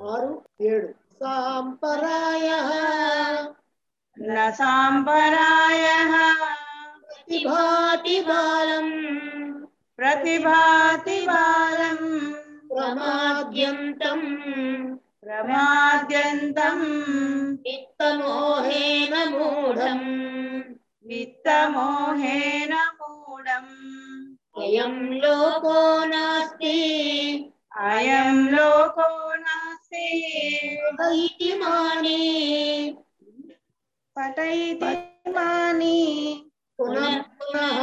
ఆరు ఏడు సాంపరాయ न साम्परायः ప్రతిభాతి బాలం प्रतिभाति बालम् ప్రమాద్యంతం प्रमाद्यन्तम् విత్తమోహేన మూఢం वित्तमोहेन मूढम् అయం లోకో నాస్తి अयं लोको नास्ति ఇతి మాని पठयति मानि పునః పునః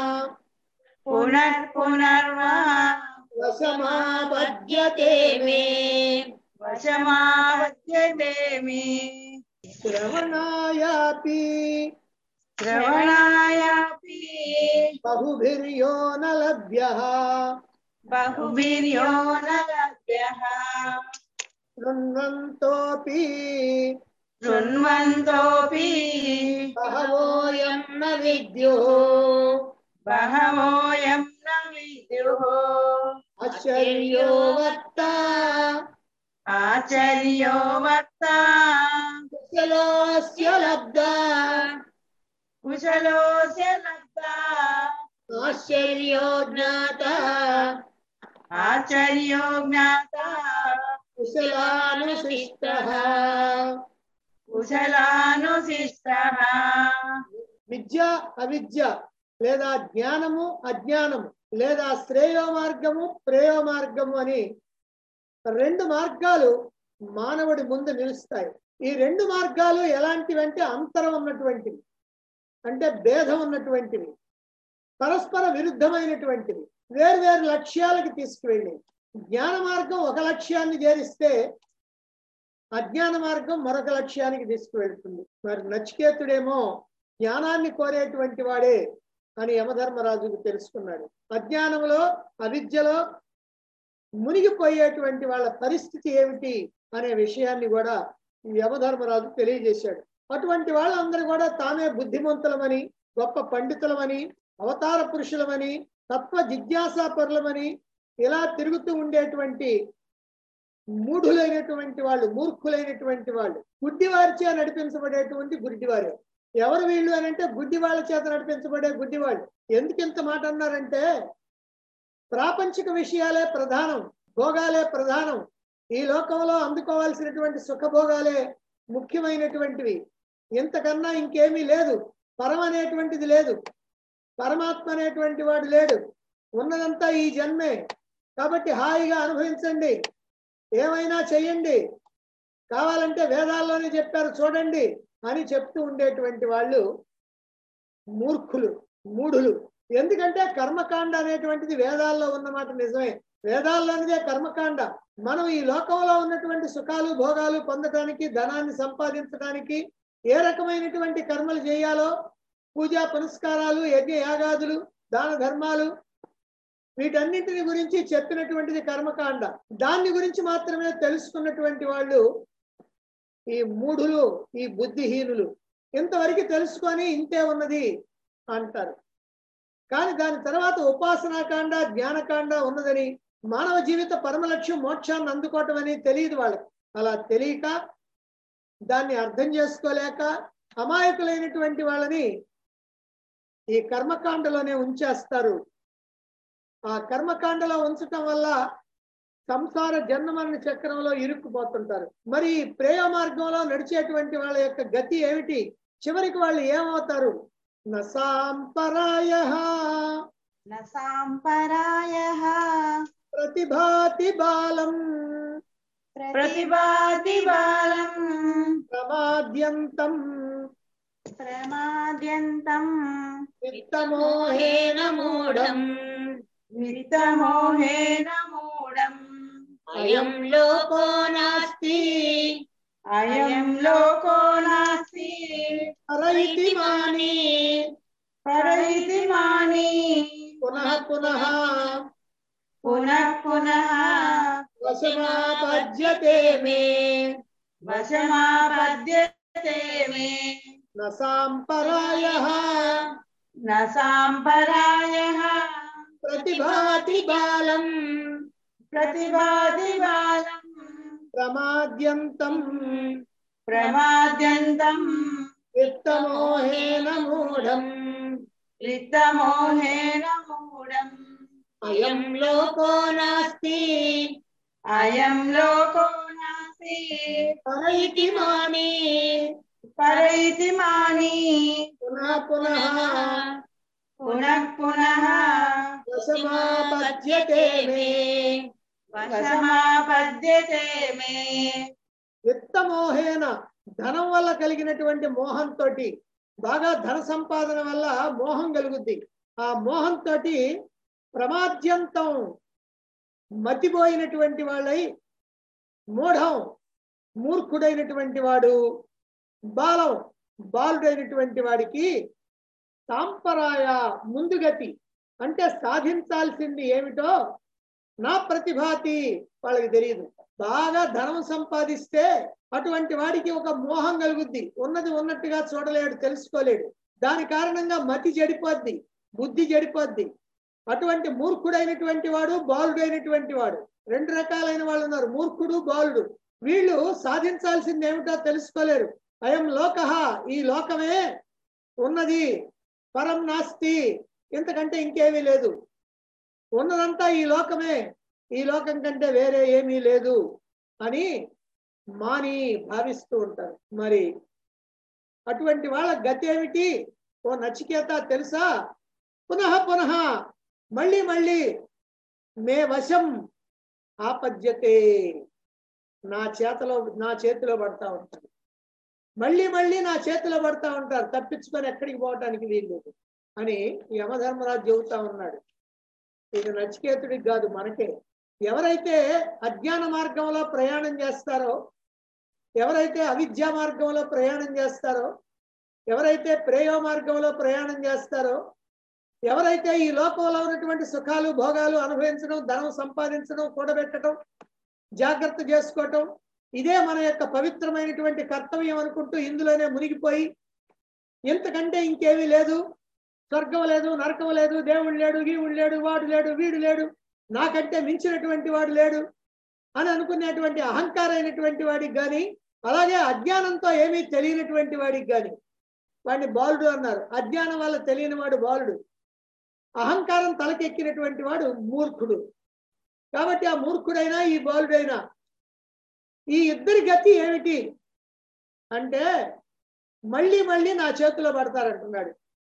पुनर्पुनर्वा వశమాపద్యతే మే वशमापद्यते मे శ్రవణాయాపి श्रवणायापि బహుభిర్యో న లభ్య बहुभिर्यो न लभ्यः శృణ్వంతోపి शृण्वन्तोऽपि బహవోయం న విద్యు बहवोऽयं न विद्युः ఆశ్చర్యో వక్త आचर्यो वक्ता కుశలోస్య లబ్ధ कुशलोऽस्य लब्धा ఆశ్చర్యో జ్ఞాత आचर्यो ज्ञाता కుశలానుశిష్ట कुशलानुशिष्टः విద్య అవిద్య లేదా జ్ఞానము అజ్ఞానము లేదా శ్రేయో మార్గము ప్రేయో మార్గము అని రెండు మార్గాలు మానవుడి ముందు నిలుస్తాయి ఈ రెండు మార్గాలు ఎలాంటివంటే అంతరం ఉన్నటువంటివి అంటే భేదం ఉన్నటువంటివి పరస్పర విరుద్ధమైనటువంటివి వేర్వేరు లక్ష్యాలకు తీసుకువెళ్ళి జ్ఞాన మార్గం ఒక లక్ష్యాన్ని చేరిస్తే అజ్ఞాన మార్గం మరొక లక్ష్యానికి తీసుకువెళ్తుంది మరి నచికేతుడేమో జ్ఞానాన్ని కోరేటువంటి వాడే అని యమధర్మరాజుకు తెలుసుకున్నాడు అజ్ఞానంలో అవిద్యలో మునిగిపోయేటువంటి వాళ్ళ పరిస్థితి ఏమిటి అనే విషయాన్ని కూడా ఈ యమధర్మరాజు తెలియజేశాడు అటువంటి వాళ్ళందరూ కూడా తామే బుద్ధిమంతులమని గొప్ప పండితులమని అవతార పురుషులమని తత్వ జిజ్ఞాసాపరులమని ఇలా తిరుగుతూ ఉండేటువంటి మూఢులైనటువంటి వాళ్ళు మూర్ఖులైనటువంటి వాళ్ళు గుడ్డివారిచే నడిపించబడేటువంటి గుడ్డివారే ఎవరు వీళ్ళు అని అంటే గుడ్డి వాళ్ళ చేత నడిపించబడే గుడ్డివాళ్ళు ఎందుకు ఇంత మాట అన్నారంటే ప్రాపంచిక విషయాలే ప్రధానం భోగాలే ప్రధానం ఈ లోకంలో అందుకోవాల్సినటువంటి సుఖభోగాలే ముఖ్యమైనటువంటివి ఇంతకన్నా ఇంకేమీ లేదు పరం అనేటువంటిది లేదు పరమాత్మ అనేటువంటి వాడు లేడు ఉన్నదంతా ఈ జన్మే కాబట్టి హాయిగా అనుభవించండి ఏమైనా చెయ్యండి కావాలంటే వేదాల్లోనే చెప్పారు చూడండి అని చెప్తూ ఉండేటువంటి వాళ్ళు మూర్ఖులు మూఢులు ఎందుకంటే కర్మకాండ అనేటువంటిది వేదాల్లో ఉన్నమాట నిజమే వేదాల్లోనిదే కర్మకాండ మనం ఈ లోకంలో ఉన్నటువంటి సుఖాలు భోగాలు పొందడానికి ధనాన్ని సంపాదించడానికి ఏ రకమైనటువంటి కర్మలు చేయాలో పూజా పునస్కారాలు యజ్ఞ యాగాదులు దాన ధర్మాలు వీటన్నింటిని గురించి చెప్పినటువంటిది కర్మకాండ దాన్ని గురించి మాత్రమే తెలుసుకున్నటువంటి వాళ్ళు ఈ మూఢులు ఈ బుద్ధిహీనులు ఇంతవరకు తెలుసుకొని ఇంతే ఉన్నది అంటారు కానీ దాని తర్వాత ఉపాసనాకాండ జ్ఞానకాండ ఉన్నదని మానవ జీవిత పరమ లక్ష్యం మోక్షాన్ని అందుకోవటం అని తెలియదు వాళ్ళకి అలా తెలియక దాన్ని అర్థం చేసుకోలేక అమాయకులైనటువంటి వాళ్ళని ఈ కర్మకాండలోనే ఉంచేస్తారు ఆ కర్మకాండలో ఉంచటం వల్ల సంసార జన్మమరణ చక్రంలో ఇరుక్కుపోతుంటారు మరి ఈ ప్రేమ మార్గంలో నడిచేటువంటి వాళ్ళ యొక్క గతి ఏమిటి చివరికి వాళ్ళు ఏమవుతారు నసాంపరాయ न साम्परायः ప్రతిభాతి బాలం प्रतिभाति बालम् ప్రమాద్యంతం प्रमाद्यन्तम् విత్తమోహేన మూఢం वित्तमोहेन मूढम् అయం లోకో నాస్తి अयं लोको नास्ति హరైతి మాని पर इति मानि పునః పునః पुनः पुनः వశమాపద్యతే మే वशमापद्यते मे నసాంపరాయ न साम्परायः ప్రతిభాతి బాలం प्रतिभाति बालम् ప్రమాద్యంతం ప్రమాద్యంతం విత్తమోహేన మూఢం విత్తమోహేన మూఢం అయం లోకో నాస్తి అయం లోకో నాసి పరైతి మాని పరైతి మాని పునః పునః పునః పునః వశమాపద్యతే మే వశమాపద్యతే మే విత్తమోహేన ధనం వల్ల కలిగినటువంటి మోహంతో బాగా ధన సంపాదన వల్ల మోహం కలుగుద్ది ఆ మోహంతో ప్రమాద్యంతం మతిపోయినటువంటి వాళ్ళై మూఢం మూర్ఖుడైనటువంటి వాడు బాలం బాలుడైనటువంటి వాడికి సాంపరాయ ముందుగతి అంటే సాధించాల్సింది ఏమిటో నా ప్రతిభాతి వాళ్ళకి తెలియదు బాగా ధనం సంపాదిస్తే అటువంటి వాడికి ఒక మోహం కలుగుద్ది ఉన్నది ఉన్నట్టుగా చూడలేడు తెలుసుకోలేడు దాని కారణంగా మతి చెడిపోద్ది బుద్ధి చెడిపోద్ది అటువంటి మూర్ఖుడైనటువంటి వాడు బాలుడైనటువంటి వాడు రెండు రకాలైన వాళ్ళు ఉన్నారు మూర్ఖుడు బాలుడు వీళ్ళు సాధించాల్సింది ఏమిటో తెలుసుకోలేరు అయం లోక ఈ లోకమే ఉన్నది పరం నాస్తి ఇంతకంటే ఇంకేమీ లేదు ఉన్నదంతా ఈ లోకమే ఈ లోకం కంటే వేరే ఏమీ లేదు అని మాని భావిస్తూ ఉంటారు మరి అటువంటి వాళ్ళ గతి ఏమిటి ఓ నచికేత తెలుసా పునః పునః మళ్ళీ మళ్ళీ మే వశం ఆపద్యతే నా చేతలో నా చేతిలో పడతా ఉంటారు మళ్ళీ మళ్ళీ నా చేతిలో పడతా ఉంటారు తప్పించుకొని ఎక్కడికి పోవటానికి వీలు అని యమధర్మరాజు చెబుతా ఉన్నాడు ఇది నచికేతుడికి కాదు మనకే ఎవరైతే అజ్ఞాన మార్గంలో ప్రయాణం చేస్తారో ఎవరైతే అవిద్యా మార్గంలో ప్రయాణం చేస్తారో ఎవరైతే ప్రేయో మార్గంలో ప్రయాణం చేస్తారో ఎవరైతే ఈ లోకంలో ఉన్నటువంటి సుఖాలు భోగాలు అనుభవించడం ధనం సంపాదించడం కూడబెట్టడం జాగ్రత్త చేసుకోవటం ఇదే మన యొక్క పవిత్రమైనటువంటి కర్తవ్యం అనుకుంటూ ఇందులోనే మునిగిపోయి ఇంతకంటే ఇంకేమీ లేదు స్వర్గం లేదు నరకం లేదు దేవుడు లేడు గీవుడు లేడు వాడు లేడు వీడు లేడు నాకంటే మించినటువంటి వాడు లేడు అని అనుకునేటువంటి అహంకారైనటువంటి వాడికి కానీ అలాగే అజ్ఞానంతో ఏమీ తెలియనటువంటి వాడికి కానీ వాడిని బాలుడు అన్నారు అజ్ఞానం వల్ల తెలియని వాడు బాలుడు అహంకారం తలకెక్కినటువంటి వాడు మూర్ఖుడు కాబట్టి ఆ మూర్ఖుడైనా ఈ బాలుడైనా ఈ ఇద్దరి గతి ఏమిటి అంటే మళ్ళీ మళ్ళీ నా చేతిలో పడతారంటున్నాడు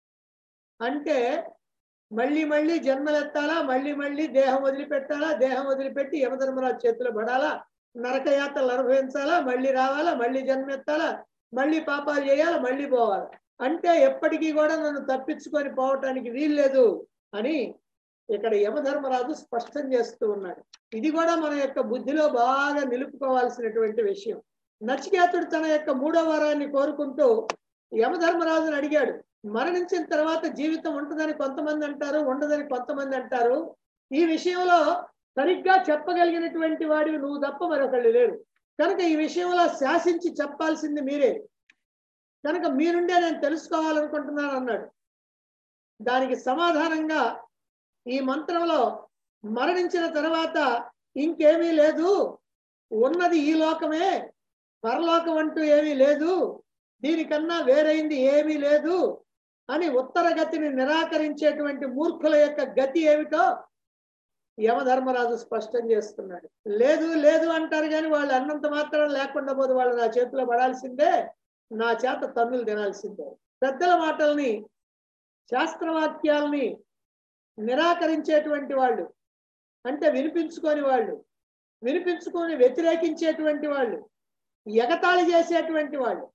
అంటే మళ్ళీ మళ్ళీ జన్మలెత్తాలా మళ్ళీ మళ్ళీ దేహం వదిలిపెట్టాలా దేహం వదిలిపెట్టి యమధర్మరాజు చేతిలో పడాలా నరకయాత్రలు అనుభవించాలా మళ్ళీ రావాలా మళ్ళీ జన్మెత్తాలా మళ్ళీ పాపాలు చేయాలా మళ్ళీ పోవాలా అంటే ఎప్పటికీ కూడా నన్ను తప్పించుకొని పోవటానికి వీల్లేదు అని ఇక్కడ యమధర్మరాజు స్పష్టం చేస్తూ ఉన్నాడు ఇది కూడా మన యొక్క బుద్ధిలో బాగా నిలుపుకోవాల్సినటువంటి విషయం నచికేతుడు తన యొక్క మూడో వరాన్ని కోరుకుంటూ యమధర్మరాజుని అడిగాడు మరణించిన తర్వాత జీవితం ఉంటుందని కొంతమంది అంటారు ఉండదని కొంతమంది అంటారు ఈ విషయంలో సరిగ్గా చెప్పగలిగినటువంటి వాడివి నువ్వు తప్ప మరొకళ్ళు లేరు కనుక ఈ విషయంలో శాసించి చెప్పాల్సింది మీరే కనుక మీ నుండే నేను తెలుసుకోవాలనుకుంటున్నాను అన్నాడు దానికి సమాధానంగా ఈ మంత్రంలో మరణించిన తర్వాత ఇంకేమీ లేదు ఉన్నది ఈ లోకమే పరలోకం అంటూ ఏమీ లేదు దీనికన్నా వేరైంది ఏమీ లేదు అని ఉత్తర గతిని నిరాకరించేటువంటి మూర్ఖుల యొక్క గతి ఏమిటో యమధర్మరాజు స్పష్టం చేస్తున్నాడు లేదు లేదు అంటారు కానీ వాళ్ళు అన్నంత మాత్రం లేకుండా పోదు వాళ్ళు నా చేతిలో పడాల్సిందే నా చేత తన్నులు తినాల్సిందే పెద్దల మాటల్ని శాస్త్రవాక్యాల్ని నిరాకరించేటువంటి వాళ్ళు అంటే వినిపించుకొని వాళ్ళు వినిపించుకొని వ్యతిరేకించేటువంటి వాళ్ళు ఎగతాళి చేసేటువంటి వాళ్ళు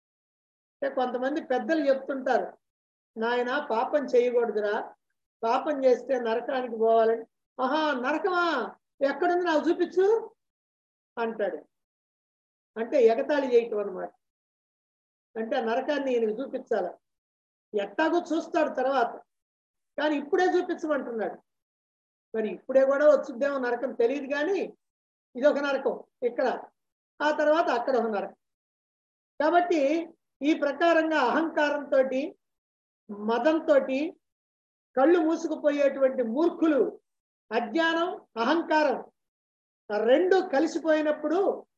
అంటే కొంతమంది పెద్దలు చెప్తుంటారు నాయన పాపం చేయకూడదురా పాపం చేస్తే నరకానికి పోవాలని ఆహా నరకమా ఎక్కడుంది నాకు చూపించు అంటాడు అంటే ఎగతాళి చేయటం అనమాట అంటే ఆ నరకాన్ని ఈయనకు చూపించాల ఎట్టాగో చూస్తాడు తర్వాత కానీ ఇప్పుడే చూపించమంటున్నాడు మరి ఇప్పుడే కూడా వచ్చుద్దేమో నరకం తెలియదు కానీ ఇది ఒక నరకం ఇక్కడ ఆ తర్వాత అక్కడ ఒక నరకం కాబట్టి ఈ ప్రకారంగా అహంకారంతో మదంతో కళ్ళు మూసుకుపోయేటువంటి మూర్ఖులు అజ్ఞానం అహంకారం ఆ రెండు కలిసిపోయినప్పుడు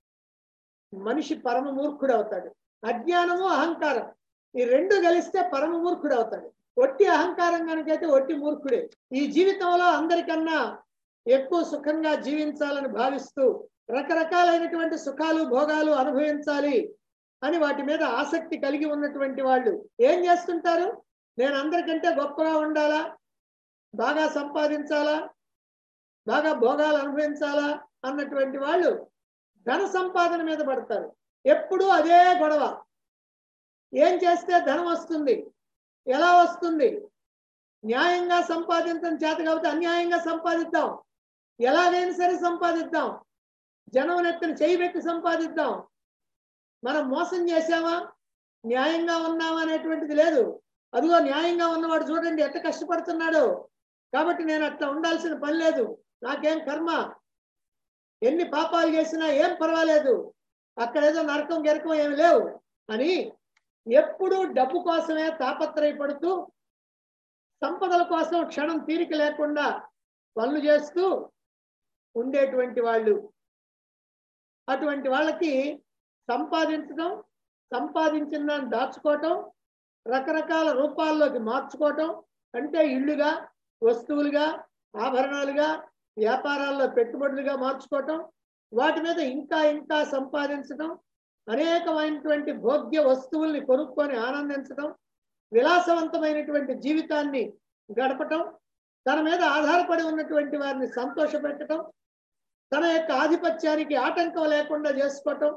మనిషి పరమ మూర్ఖుడు అవుతాడు అజ్ఞానము అహంకారం ఈ రెండు కలిస్తే పరమ మూర్ఖుడు అవుతాడు ఒట్టి అహంకారం కనుకైతే ఒట్టి మూర్ఖుడే ఈ జీవితంలో అందరికన్నా ఎక్కువ సుఖంగా జీవించాలని భావిస్తూ రకరకాలైనటువంటి సుఖాలు భోగాలు అనుభవించాలి అని వాటి మీద ఆసక్తి కలిగి ఉన్నటువంటి వాళ్ళు ఏం చేస్తుంటారు నేను అందరికంటే గొప్పగా ఉండాలా బాగా సంపాదించాలా బాగా భోగాలు అనుభవించాలా అన్నటువంటి వాళ్ళు ధన సంపాదన మీద పడతారు ఎప్పుడూ అదే గొడవ ఏం చేస్తే ధనం వస్తుంది ఎలా వస్తుంది న్యాయంగా సంపాదించడం చేత కాబట్టి అన్యాయంగా సంపాదిద్దాం ఎలాగైనా సరే సంపాదిద్దాం జనం నెత్తని చేయి పెట్టి సంపాదిద్దాం మనం మోసం చేసామా న్యాయంగా ఉన్నామా అనేటువంటిది లేదు అదిగో న్యాయంగా ఉన్నవాడు చూడండి ఎంత కష్టపడుతున్నాడు కాబట్టి నేను అట్లా ఉండాల్సిన పని లేదు నాకేం కర్మ ఎన్ని పాపాలు చేసినా ఏం పర్వాలేదు అక్కడ ఏదో నరకం గెరకం ఏమి లేవు అని ఎప్పుడూ డబ్బు కోసమే తాపత్రయపడుతూ సంపదల కోసం క్షణం తీరిక లేకుండా పనులు చేస్తూ ఉండేటువంటి వాళ్ళు అటువంటి వాళ్ళకి సంపాదించడం సంపాదించిన దాన్ని దాచుకోవటం రకరకాల రూపాల్లోకి మార్చుకోవటం అంటే ఇళ్ళుగా వస్తువులుగా ఆభరణాలుగా వ్యాపారాల్లో పెట్టుబడులుగా మార్చుకోవటం వాటి మీద ఇంకా ఇంకా సంపాదించడం అనేకమైనటువంటి భోగ్య వస్తువుల్ని కొనుక్కొని ఆనందించడం విలాసవంతమైనటువంటి జీవితాన్ని గడపటం తన మీద ఆధారపడి ఉన్నటువంటి వారిని సంతోషపెట్టడం తన యొక్క ఆధిపత్యానికి ఆటంకం లేకుండా చేసుకోవటం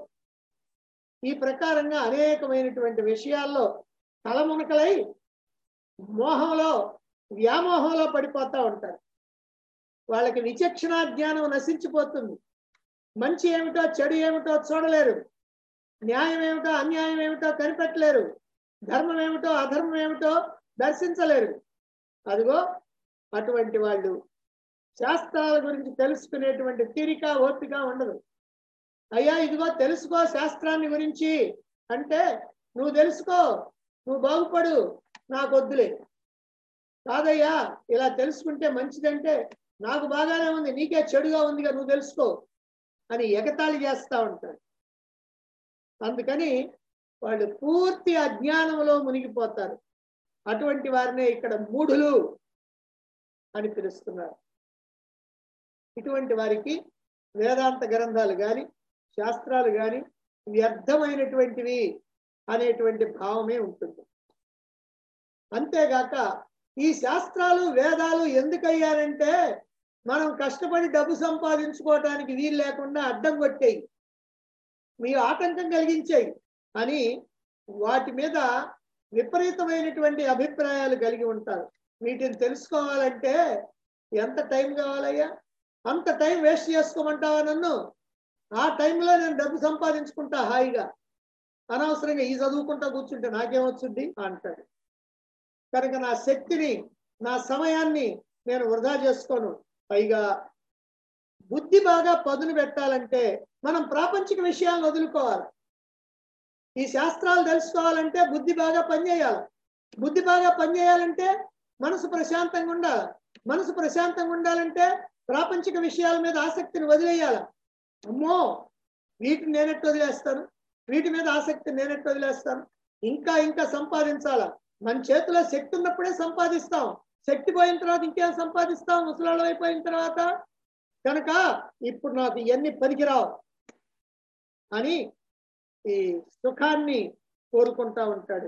ఈ ప్రకారంగా అనేకమైనటువంటి విషయాల్లో తలమునకలై మోహంలో వ్యామోహంలో పడిపోతూ ఉంటారు వాళ్ళకి విచక్షణ జ్ఞానం నశించిపోతుంది మంచి ఏమిటో చెడు ఏమిటో చూడలేరు న్యాయం ఏమిటో అన్యాయం ఏమిటో కనిపెట్టలేరు ధర్మం ఏమిటో అధర్మం ఏమిటో దర్శించలేరు అదిగో అటువంటి వాళ్ళు శాస్త్రాల గురించి తెలుసుకునేటువంటి తీరిక ఓపిక ఉండదు అయ్యా ఇదిగో తెలుసుకో శాస్త్రాన్ని గురించి అంటే నువ్వు తెలుసుకో నువ్వు బాగుపడు నాకు వద్దులే కాదయ్యా ఇలా తెలుసుకుంటే మంచిదంటే నాకు బాగానే ఉంది నీకే చెడుగా ఉందిగా నువ్వు తెలుసుకో అని ఎగతాళి చేస్తా ఉంటాడు అందుకని వాళ్ళు పూర్తి అజ్ఞానంలో మునిగిపోతారు అటువంటి వారినే ఇక్కడ మూఢులు అని పిలుస్తున్నారు ఇటువంటి వారికి వేదాంత గ్రంథాలు కానీ శాస్త్రాలు కానీ వ్యర్థమైనటువంటివి అనేటువంటి భావమే ఉంటుంది అంతేగాక ఈ శాస్త్రాలు వేదాలు ఎందుకయ్యారంటే మనం కష్టపడి డబ్బు సంపాదించుకోవడానికి వీలు లేకుండా అడ్డం కొట్టేయి మీ ఆటంకం కలిగించాయి అని వాటి మీద విపరీతమైనటువంటి అభిప్రాయాలు కలిగి ఉంటారు వీటిని తెలుసుకోవాలంటే ఎంత టైం కావాలయ్యా అంత టైం వేస్ట్ చేసుకోమంటావా నన్ను ఆ టైంలో నేను డబ్బు సంపాదించుకుంటా హాయిగా అనవసరంగా ఈ చదువుకుంటా కూర్చుంటే నాకేమొచ్చుద్ది అంటాడు కనుక నా శక్తిని నా సమయాన్ని నేను వృధా చేసుకోను పైగా బుద్ధి బాగా పదును పెట్టాలంటే మనం ప్రాపంచిక విషయాలను వదులుకోవాలి ఈ శాస్త్రాలు తెలుసుకోవాలంటే బుద్ధి బాగా పనిచేయాలి బుద్ధి బాగా పనిచేయాలంటే మనసు ప్రశాంతంగా ఉండాలి మనసు ప్రశాంతంగా ఉండాలంటే ప్రాపంచిక విషయాల మీద ఆసక్తిని వదిలేయాలి అమ్మో వీటిని నేనెట్టు వదిలేస్తాను వీటి మీద ఆసక్తి నేనెట్టు వదిలేస్తాను ఇంకా ఇంకా సంపాదించాలా మన చేతిలో శక్తి ఉన్నప్పుడే సంపాదిస్తాం శక్తి పోయిన తర్వాత ఇంకేం సంపాదిస్తాం ముసలాళ్ళం అయిపోయిన తర్వాత కనుక ఇప్పుడు నాకు ఇవన్నీ పనికిరావు అని ఈ సుఖాన్ని కోరుకుంటా ఉంటాడు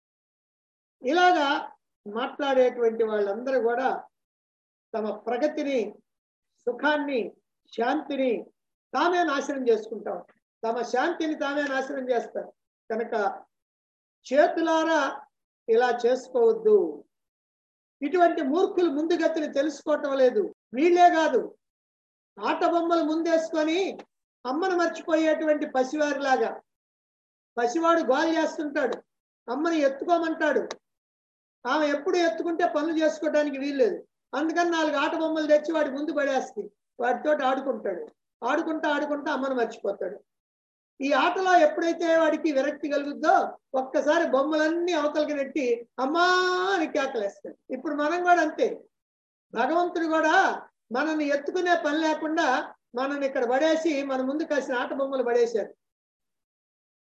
ఇలాగా మాట్లాడేటువంటి వాళ్ళందరూ కూడా తమ ప్రగతిని సుఖాన్ని శాంతిని తామే నాశనం చేసుకుంటాం తమ శాంతిని తామే నాశనం చేస్తారు కనుక చేతులారా ఇలా చేసుకోవద్దు ఇటువంటి మూర్ఖులు ముందుగతిని తెలుసుకోవటం లేదు వీళ్ళే కాదు ఆట బొమ్మలు ముందేసుకొని అమ్మను మర్చిపోయేటువంటి పసివారిలాగా పసివాడు గోల్ చేస్తుంటాడు అమ్మని ఎత్తుకోమంటాడు ఆమె ఎప్పుడు ఎత్తుకుంటే పనులు చేసుకోవడానికి వీల్లేదు అందుకని నాలుగు ఆట బొమ్మలు తెచ్చి వాడి ముందు పడేస్తుంది వాటితో ఆడుకుంటాడు ఆడుకుంటా ఆడుకుంటా అమ్మను మర్చిపోతాడు ఈ ఆటలో ఎప్పుడైతే వాడికి విరక్తి కలుగుద్దో ఒక్కసారి బొమ్మలన్నీ అవతలకి నెట్టి అమ్మా అని కేకలేస్తాడు ఇప్పుడు మనం కూడా అంతే భగవంతుడు కూడా మనల్ని ఎత్తుకునే పని లేకుండా మనల్ని ఇక్కడ పడేసి మన ముందు కలిసిన ఆట బొమ్మలు పడేశారు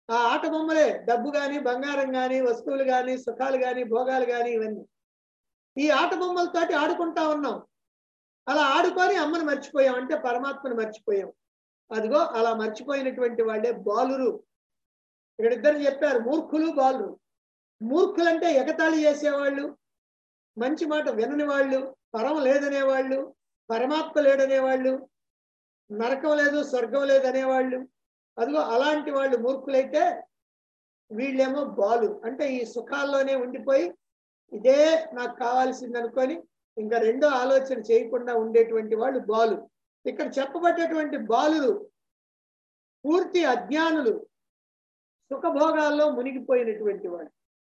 ఆ ఆట బొమ్మలే డబ్బు గాని బంగారం గాని వస్తువులు గాని సుఖాలు గాని భోగాలు గాని ఇవన్నీ ఈ ఆట బొమ్మలతోటి ఆడుకుంటా ఉన్నాం అలా ఆడుకొని అమ్మను మర్చిపోయాం అంటే పరమాత్మను మర్చిపోయాం అదిగో అలా మర్చిపోయినటువంటి వాళ్ళే బాలురు ఇక్కడ ఇద్దరు చెప్పారు మూర్ఖులు బాలురు మూర్ఖులంటే ఎగతాళి చేసేవాళ్ళు మంచి మాట వినని వాళ్ళు పరం లేదనేవాళ్ళు పరమాత్మ లేడనేవాళ్ళు నరకం లేదు స్వర్గం లేదనేవాళ్ళు అదిగో అలాంటి వాళ్ళు మూర్ఖులైతే వీళ్ళేమో బాలు అంటే ఈ సుఖాల్లోనే ఉండిపోయి ఇదే నాకు కావాల్సింది అనుకొని ఇంకా రెండో ఆలోచన చేయకుండా ఉండేటువంటి వాళ్ళు బాలు ఇక్కడ చెప్పబడ్డటువంటి బాలురు పూర్తి అజ్ఞానులు సుఖభోగాల్లో మునిగిపోయినటువంటి వాళ్ళు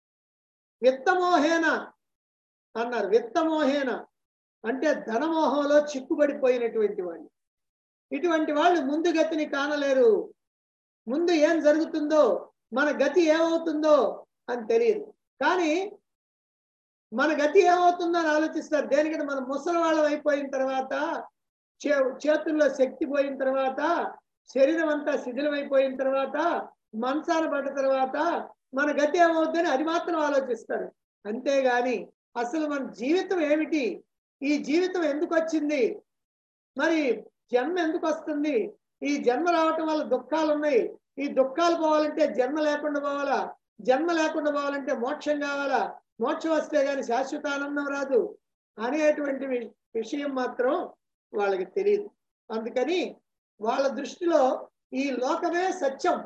విత్తమోహేన అన్నారు విత్తమోహేన అంటే ధనమోహంలో చిక్కుబడిపోయినటువంటి వాళ్ళు ఇటువంటి వాళ్ళు ముందు గతిని కానలేరు ముందు ఏం జరుగుతుందో మన గతి ఏమవుతుందో అని తెలియదు కానీ మన గతి ఏమవుతుందో అని ఆలోచిస్తారు దేనికంటే మనం ముసలి వాళ్ళం అయిపోయిన తర్వాత చే చేతుల్లో శక్తి పోయిన తర్వాత శరీరం అంతా శిథిలమైపోయిన తర్వాత మంచాన పడ్డ తర్వాత మన గతి ఏమవుద్దని అది మాత్రం ఆలోచిస్తారు అంతేగాని అసలు మన జీవితం ఏమిటి ఈ జీవితం ఎందుకు వచ్చింది మరి జన్మ ఎందుకు వస్తుంది ఈ జన్మ రావటం వల్ల దుఃఖాలు ఉన్నాయి ఈ దుఃఖాలు పోవాలంటే జన్మ లేకుండా పోవాలా జన్మ లేకుండా పోవాలంటే మోక్షం కావాలా మోక్షం వస్తే గాని శాశ్వత ఆనందం రాదు అనేటువంటి వి- విషయం మాత్రం వాళ్ళకి తెలియదు అందుకని వాళ్ళ దృష్టిలో ఈ లోకమే సత్యం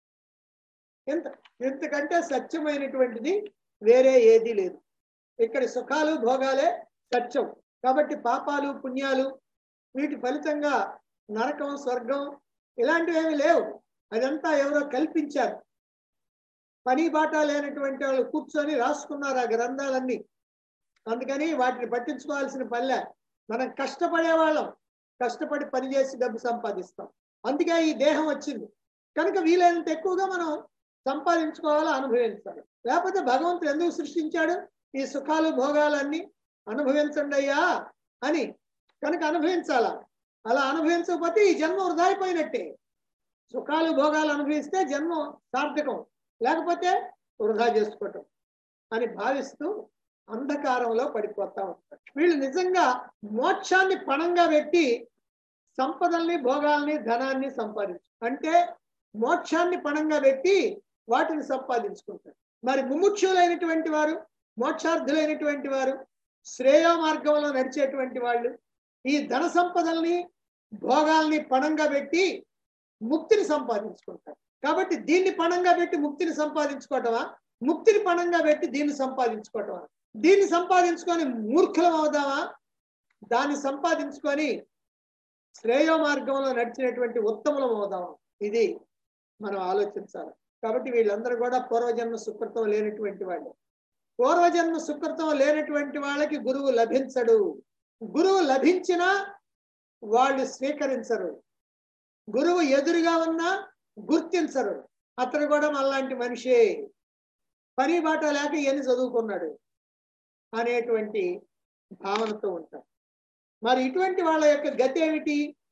ఎంత ఎంతకంటే సత్యమైనటువంటిది వేరే ఏదీ లేదు ఇక్కడ సుఖాలు భోగాలే సత్యం కాబట్టి పాపాలు పుణ్యాలు వీటి ఫలితంగా నరకం స్వర్గం ఇలాంటివి ఏమి లేవు అదంతా ఎవరో కల్పించారు పని బాట లేనటువంటి వాళ్ళు కూర్చొని రాసుకున్నారు ఆ గ్రంథాలన్నీ అందుకని వాటిని పట్టించుకోవాల్సిన పనిలే మనం కష్టపడే వాళ్ళం కష్టపడి పని చేసి డబ్బు సంపాదిస్తాం అందుకే ఈ దేహం వచ్చింది కనుక వీలైనంత ఎక్కువగా మనం సంపాదించుకోవాలో అనుభవించాలి లేకపోతే భగవంతుడు ఎందుకు సృష్టించాడు ఈ సుఖాలు భోగాలన్నీ అనుభవించండి అయ్యా అని కనుక అనుభవించాలా అలా అనుభవించకపోతే ఈ జన్మ వృధా అయిపోయినట్టే సుఖాలు భోగాలు అనుభవిస్తే జన్మ సార్థకం లేకపోతే వృధా చేసుకోవటం అని భావిస్తూ అంధకారంలో పడిపోతా ఉంటారు వీళ్ళు నిజంగా మోక్షాన్ని పణంగా పెట్టి సంపదల్ని భోగాల్ని ధనాన్ని సంపాదించు అంటే మోక్షాన్ని పణంగా పెట్టి వాటిని సంపాదించుకుంటారు మరి ముముక్షులైనటువంటి వారు మోక్షార్థులైనటువంటి వారు శ్రేయో మార్గంలో నడిచేటువంటి వాళ్ళు ఈ ధన సంపదల్ని భోగాల్ని పణంగా పెట్టి ముక్తిని సంపాదించుకుంటారు కాబట్టి దీన్ని పణంగా పెట్టి ముక్తిని సంపాదించుకోవటమా ముక్తిని పణంగా పెట్టి దీన్ని సంపాదించుకోవటమా దీన్ని సంపాదించుకొని మూర్ఖులం అవుదామా దాన్ని సంపాదించుకొని శ్రేయో మార్గంలో నడిచినటువంటి ఉత్తములం అవుదామా ఇది మనం ఆలోచించాలి కాబట్టి వీళ్ళందరూ కూడా పూర్వజన్మ సుకృతం లేనటువంటి వాళ్ళు పూర్వజన్మ సుకృతం లేనటువంటి వాళ్ళకి గురువు లభించడు గురువు లభించినా వాళ్ళు స్వీకరించరు గురువు ఎదురుగా ఉన్నా గుర్తించరు అతను కూడా మనలాంటి మనిషే పని బాట లేక ఎన్ని చదువుకున్నాడు అనేటువంటి భావనతో ఉంటారు మరి ఇటువంటి వాళ్ళ యొక్క గతి ఏమిటి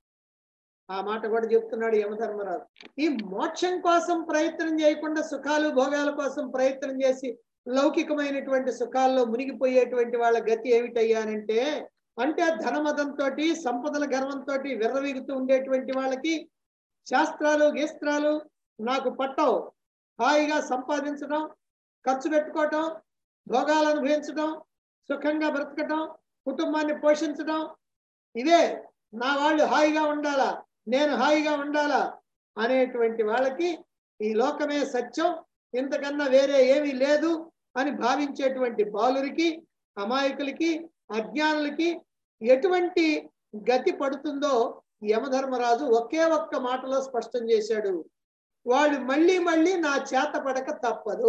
ఆ మాట కూడా చెప్తున్నాడు యమధర్మరాజు ఈ మోక్షం కోసం ప్రయత్నం చేయకుండా సుఖాలు భోగాల కోసం ప్రయత్నం చేసి లౌకికమైనటువంటి సుఖాల్లో మునిగిపోయేటువంటి వాళ్ళ గతి ఏమిటయ్యానంటే అంటే ధనమదంతో సంపదల గర్వంతో విర్రవీగుతూ ఉండేటువంటి వాళ్ళకి శాస్త్రాలు గీస్త్రాలు నాకు పట్టవు హాయిగా సంపాదించడం ఖర్చు పెట్టుకోవటం భోగాలు అనుభవించడం సుఖంగా బ్రతకటం కుటుంబాన్ని పోషించడం ఇవే నా వాళ్ళు హాయిగా ఉండాలా నేను హాయిగా ఉండాలా అనేటువంటి వాళ్ళకి ఈ లోకమే సత్యం ఇంతకన్నా వేరే ఏమీ లేదు అని భావించేటువంటి బాలురికి అమాయకులకి అజ్ఞానులకి ఎటువంటి గతి పడుతుందో యమధర్మరాజు ఒకే ఒక్క మాటలో స్పష్టం చేశాడు వాళ్ళు మళ్ళీ మళ్ళీ నా చేత పడక తప్పదు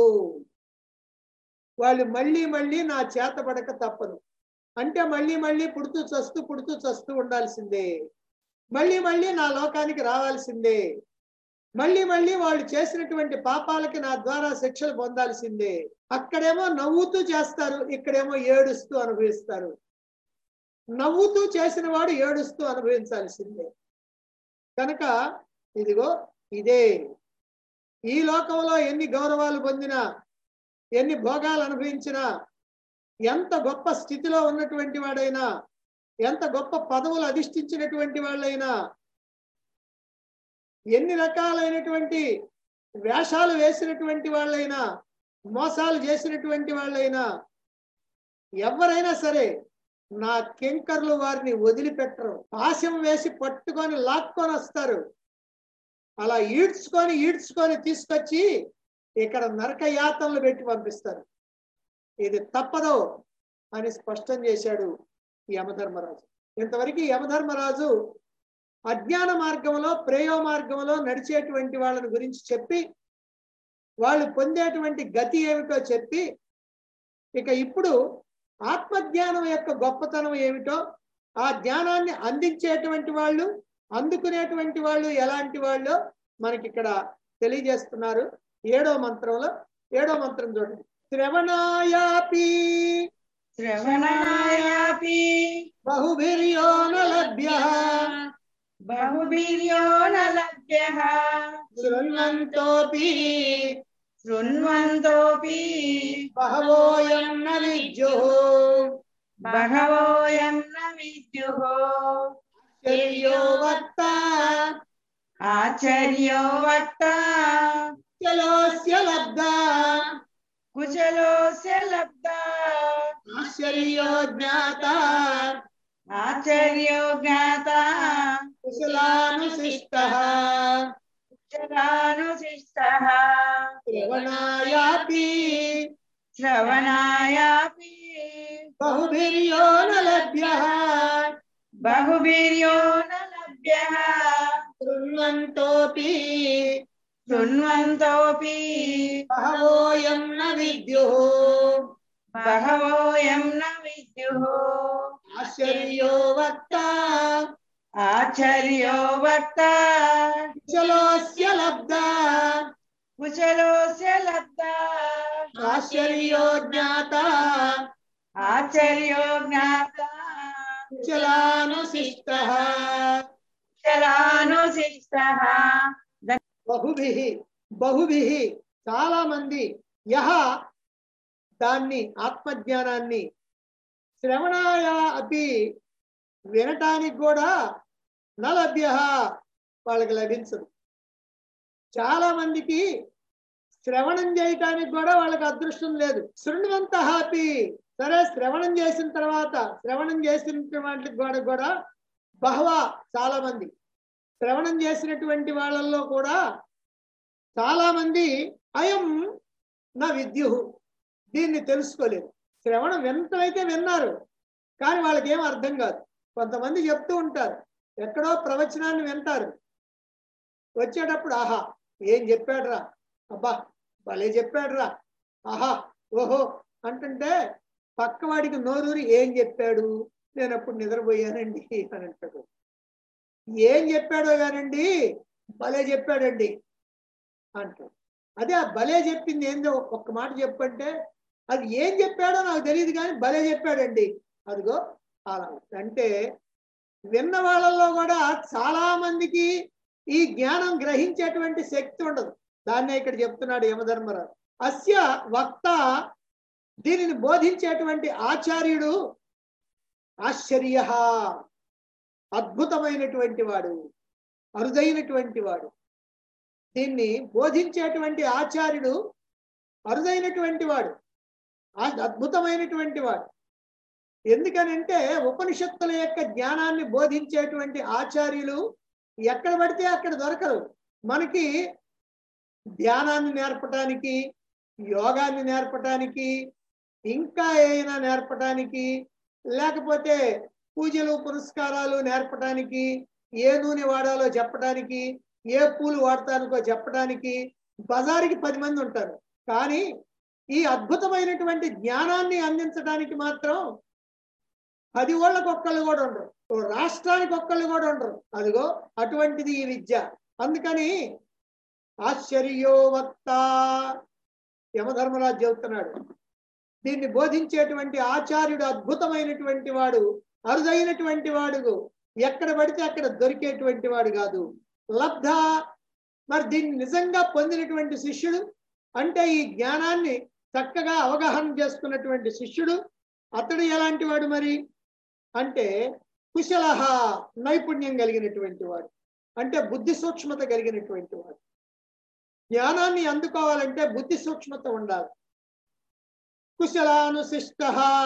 వాళ్ళు మళ్ళీ మళ్ళీ నా చేత పడక తప్పదు అంటే మళ్ళీ మళ్ళీ పుడుతూ చస్తూ పుడుతూ చస్తూ ఉండాల్సిందే మళ్ళీ మళ్ళీ నా లోకానికి రావాల్సిందే మళ్ళీ మళ్ళీ వాళ్ళు చేసినటువంటి పాపాలకి నా ద్వారా శిక్షలు పొందాల్సిందే అక్కడేమో నవ్వుతూ చేస్తారు ఇక్కడేమో ఏడుస్తూ అనుభవిస్తారు నవ్వుతూ చేసిన వాడు ఏడుస్తూ అనుభవించాల్సిందే కనుక ఇదిగో ఇదే ఈ లోకంలో ఎన్ని గౌరవాలు పొందినా ఎన్ని భోగాలు అనుభవించినా ఎంత గొప్ప స్థితిలో ఉన్నటువంటి వాడైనా ఎంత గొప్ప పదవులు అధిష్ఠించినటువంటి వాళ్ళైనా ఎన్ని రకాలైనటువంటి వేషాలు వేసినటువంటి వాళ్ళైనా మోసాలు చేసినటువంటి వాళ్ళైనా ఎవరైనా సరే నా కింకర్లు వారిని వదిలిపెట్టరు ఆశం వేసి పట్టుకొని లాక్కొని వస్తారు అలా ఈడ్చుకొని ఈడ్చుకొని తీసుకొచ్చి ఇక్కడ నరక యాతనలు పెట్టి పంపిస్తారు ఇది తప్పదు అని స్పష్టం చేశాడు ఈ యమధర్మరాజు ఇంతవరకు ఈ యమధర్మరాజు అజ్ఞాన మార్గంలో ప్రేయో మార్గంలో నడిచేటువంటి వాళ్ళని గురించి చెప్పి వాళ్ళు పొందేటువంటి గతి ఏమిటో చెప్పి ఇక ఇప్పుడు ఆత్మజ్ఞానం యొక్క గొప్పతనం ఏమిటో ఆ జ్ఞానాన్ని అందించేటువంటి వాళ్ళు అందుకునేటువంటి వాళ్ళు ఎలాంటి వాళ్ళు మనకి ఇక్కడ తెలియజేస్తున్నారు ఏడో మంత్రంలో ఏడో మంత్రం చూడండి శ్రవణాయాపి శ్రవణాయాపి బహుభిర్యో న లభ్య బహుభిర్యో న లభ్యః శృణ్వంతోపి శృణ్వంతోపి బహవోయం న విద్యు బహవోయం న విద్యుః శర్యో వక్త ఆచార్యో వక్త చలోస్య లబ్ధ కుశలోస్య లబ్ధ ఆశ్చర్యో జ్ఞాత ఆచార్యో జ్ఞాత కుశలానుశిష్ట కుశలానుశిష్టః శ్రవణాయాపి శ్రవణాయాపి బహుభిర్యో న లభ్య బహుభిర్యో న లభ్యః శృణ్వంతోపి శృణ్వంతోపి బహవోయం న విద్యు బహవోయం న విద్యుః ఆశ్చర్యో వక్త ఆచార్యో వక్త కుశలోస్య లబ్ధ కుశలోస్య లబ్ధ ఆశ్చర్యో జ్ఞాత ఆచార్యో జ్ఞాత కుశలానుశిష్ట కుశలానుశిష్టః బహుభి బహుభి చాలా మంది యహ దాన్ని ఆత్మజ్ఞానాన్ని శ్రవణాయ అపి వినటానికి కూడా నలభ్య వాళ్ళకి లభించదు చాలా మందికి శ్రవణం చేయటానికి కూడా వాళ్ళకి అదృష్టం లేదు శృణ్వంత అపి సరే శ్రవణం చేసిన తర్వాత శ్రవణం చేసిన వాటికి కూడా కూడా బహవ చాలా మంది శ్రవణం చేసినటువంటి వాళ్ళల్లో కూడా చాలా మంది అయం నా విద్యు దీన్ని తెలుసుకోలేదు శ్రవణం వింతమైతే విన్నారు కానీ వాళ్ళకి ఏం అర్థం కాదు కొంతమంది చెప్తూ ఉంటారు ఎక్కడో ప్రవచనాన్ని వింటారు వచ్చేటప్పుడు ఆహా ఏం చెప్పాడురా అబ్బా భలే చెప్పాడురా ఆహా ఓహో అంటుంటే పక్కవాడికి నోరూరి ఏం చెప్పాడు నేను అప్పుడు నిద్రపోయానండి అని అంటాడు ఏం చెప్పాడో కానండి భలే చెప్పాడండి అంటాడు అదే ఆ భలే చెప్పింది ఏందో ఒక్క మాట చెప్పంటే అది ఏం చెప్పాడో నాకు తెలియదు కానీ భలే చెప్పాడండి అదిగో అలా అంటే విన్న వాళ్ళల్లో కూడా చాలా మందికి ఈ జ్ఞానం గ్రహించేటువంటి శక్తి ఉండదు దాన్నే ఇక్కడ చెప్తున్నాడు యమధర్మరాజు అస్య వక్త దీనిని బోధించేటువంటి ఆచార్యుడు ఆశ్చర్య అద్భుతమైనటువంటి వాడు అరుదైనటువంటి వాడు దీన్ని బోధించేటువంటి ఆచార్యుడు అరుదైనటువంటి వాడు ఆ అద్భుతమైనటువంటి వాడు ఎందుకనంటే ఉపనిషత్తుల యొక్క జ్ఞానాన్ని బోధించేటువంటి ఆచార్యులు ఎక్కడ పడితే అక్కడ దొరకరు మనకి ధ్యానాన్ని నేర్పటానికి యోగాన్ని నేర్పటానికి ఇంకా ఏమైనా నేర్పటానికి లేకపోతే పూజలు పురస్కారాలు నేర్పటానికి ఏ నూనె వాడాలో చెప్పడానికి ఏ పూలు వాడటానికో చెప్పడానికి బజారుకి పది మంది ఉంటారు కానీ ఈ అద్భుతమైనటువంటి జ్ఞానాన్ని అందించడానికి మాత్రం పది ఓళ్ళకి ఒక్కళ్ళు కూడా ఉండరు ఓ రాష్ట్రానికి ఒక్కళ్ళు కూడా ఉండరు అదిగో అటువంటిది ఈ విద్య అందుకని ఆశ్చర్యో వక్త యమధర్మరాజు చెబుతున్నాడు దీన్ని బోధించేటువంటి ఆచార్యుడు అద్భుతమైనటువంటి వాడు అరుదైనటువంటి వాడు ఎక్కడ పడితే అక్కడ దొరికేటువంటి వాడు కాదు లబ్ధ మరి దీన్ని నిజంగా పొందినటువంటి శిష్యుడు అంటే ఈ జ్ఞానాన్ని చక్కగా అవగాహన చేసుకున్నటువంటి శిష్యుడు అతడు ఎలాంటి వాడు మరి అంటే కుశలహ నైపుణ్యం కలిగినటువంటి వాడు అంటే బుద్ధి సూక్ష్మత కలిగినటువంటి వాడు జ్ఞానాన్ని అందుకోవాలంటే బుద్ధి సూక్ష్మత ఉండాలి కుశలానుశిష్ట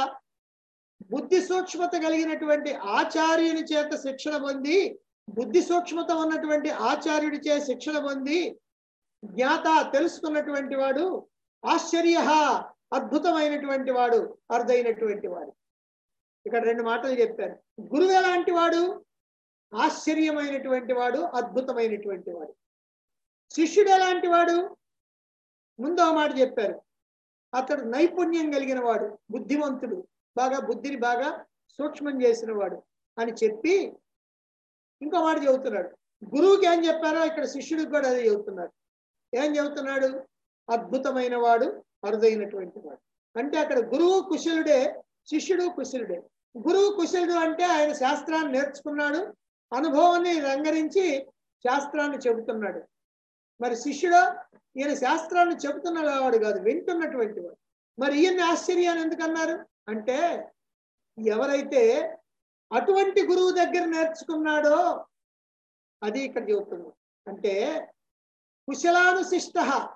బుద్ధి సూక్ష్మత కలిగినటువంటి ఆచార్యుని చేత శిక్షణ పొంది బుద్ధి సూక్ష్మత ఉన్నటువంటి ఆచార్యుడి చే శిక్షణ పొంది జ్ఞాత తెలుసుకున్నటువంటి వాడు ఆశ్చర్య అద్భుతమైనటువంటి వాడు అరుదైనటువంటి వాడు ఇక్కడ రెండు మాటలు చెప్పారు గురువు ఎలాంటి వాడు ఆశ్చర్యమైనటువంటి వాడు అద్భుతమైనటువంటి వాడు శిష్యుడు ఎలాంటి వాడు ముందో మాట చెప్పారు అతడు నైపుణ్యం కలిగిన వాడు బుద్ధిమంతుడు బాగా బుద్ధిని బాగా సూక్ష్మం చేసిన వాడు అని చెప్పి ఇంకో మాట చెబుతున్నాడు గురువుకి ఏం చెప్పారో ఇక్కడ శిష్యుడికి కూడా అదే చెబుతున్నాడు ఏం చెబుతున్నాడు అద్భుతమైన వాడు అరుదైనటువంటి వాడు అంటే అక్కడ గురువు కుశలుడే శిష్యుడు కుశలుడే గురువు కుశలుడు అంటే ఆయన శాస్త్రాన్ని నేర్చుకున్నాడు అనుభవాన్ని రంగరించి శాస్త్రాన్ని చెబుతున్నాడు మరి శిష్యుడు ఈయన శాస్త్రాన్ని చెబుతున్న వాడు కాదు వింటున్నటువంటి వాడు మరి ఈయన ఆశ్చర్యాన్ని ఎందుకన్నారు అంటే ఎవరైతే అటువంటి గురువు దగ్గర నేర్చుకున్నాడో అది ఇక్కడ చెబుతుంది అంటే కుశలానుశిష్ట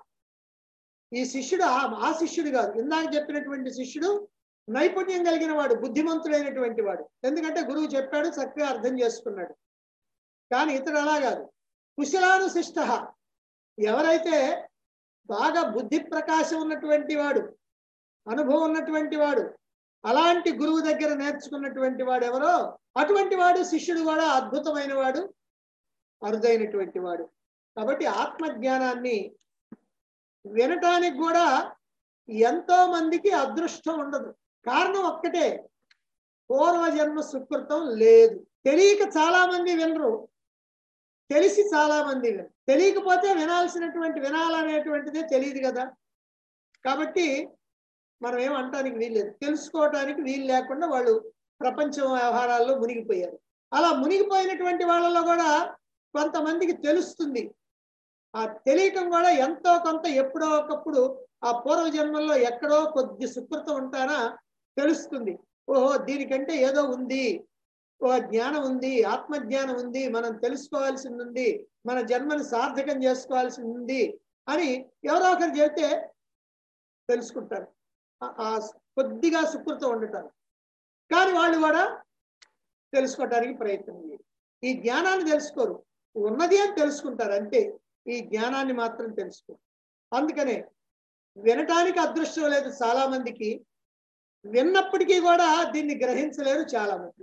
ఈ శిష్యుడు ఆ- ఆ శిష్యుడు కాదు ఇందాక చెప్పినటువంటి శిష్యుడు నైపుణ్యం కలిగిన వాడు బుద్ధిమంతుడైనటువంటి వాడు ఎందుకంటే గురువు చెప్పాడు చక్కగా అర్థం చేసుకున్నాడు కానీ ఇతడు అలా కాదు కుశలానుశిష్ట ఎవరైతే బాగా బుద్ధి ప్రకాశం ఉన్నటువంటి వాడు అనుభవం ఉన్నటువంటి వాడు అలాంటి గురువు దగ్గర నేర్చుకున్నటువంటి వాడు ఎవరో అటువంటి వాడు శిష్యుడు కూడా అద్భుతమైన వాడు అరుదైనటువంటి వాడు కాబట్టి ఆత్మజ్ఞానాన్ని వినటానికి కూడా ఎంతో మందికి అదృష్టం ఉండదు కారణం ఒక్కటే పూర్వజన్మ సుకృతం లేదు తెలియక చాలా మంది వినరు తెలిసి చాలా మంది వినరు తెలియకపోతే వినాల్సినటువంటి వినాలనేటువంటిదే తెలియదు కదా కాబట్టి మనం ఏం అంటానికి వీల్లేదు తెలుసుకోవటానికి వీలు లేకుండా వాళ్ళు ప్రపంచ వ్యవహారాల్లో మునిగిపోయారు అలా మునిగిపోయినటువంటి వాళ్ళలో కూడా కొంతమందికి తెలుస్తుంది ఆ తెలియటం కూడా ఎంతో కొంత ఎప్పుడో ఒకప్పుడు ఆ పూర్వ జన్మల్లో ఎక్కడో కొద్ది సుకృతం ఉంటానా తెలుస్తుంది ఓహో దీనికంటే ఏదో ఉంది ఓ జ్ఞానం ఉంది ఆత్మజ్ఞానం ఉంది మనం తెలుసుకోవాల్సింది ఉంది మన జన్మని సార్థకం చేసుకోవాల్సి ఉంది అని ఎవరో ఒకరు చెబితే తెలుసుకుంటారు ఆ- ఆ కొద్దిగా సుకృతం ఉండటారు కానీ వాళ్ళు కూడా తెలుసుకోవటానికి ప్రయత్నం చేయరు ఈ జ్ఞానాన్ని తెలుసుకోరు ఉన్నది అని తెలుసుకుంటారు అంతే ఈ జ్ఞానాన్ని మాత్రం తెలుసుకోరు అందుకనే వినటానికి అదృష్టం లేదు చాలా మందికి విన్నప్పటికీ కూడా దీన్ని గ్రహించలేరు చాలా మంది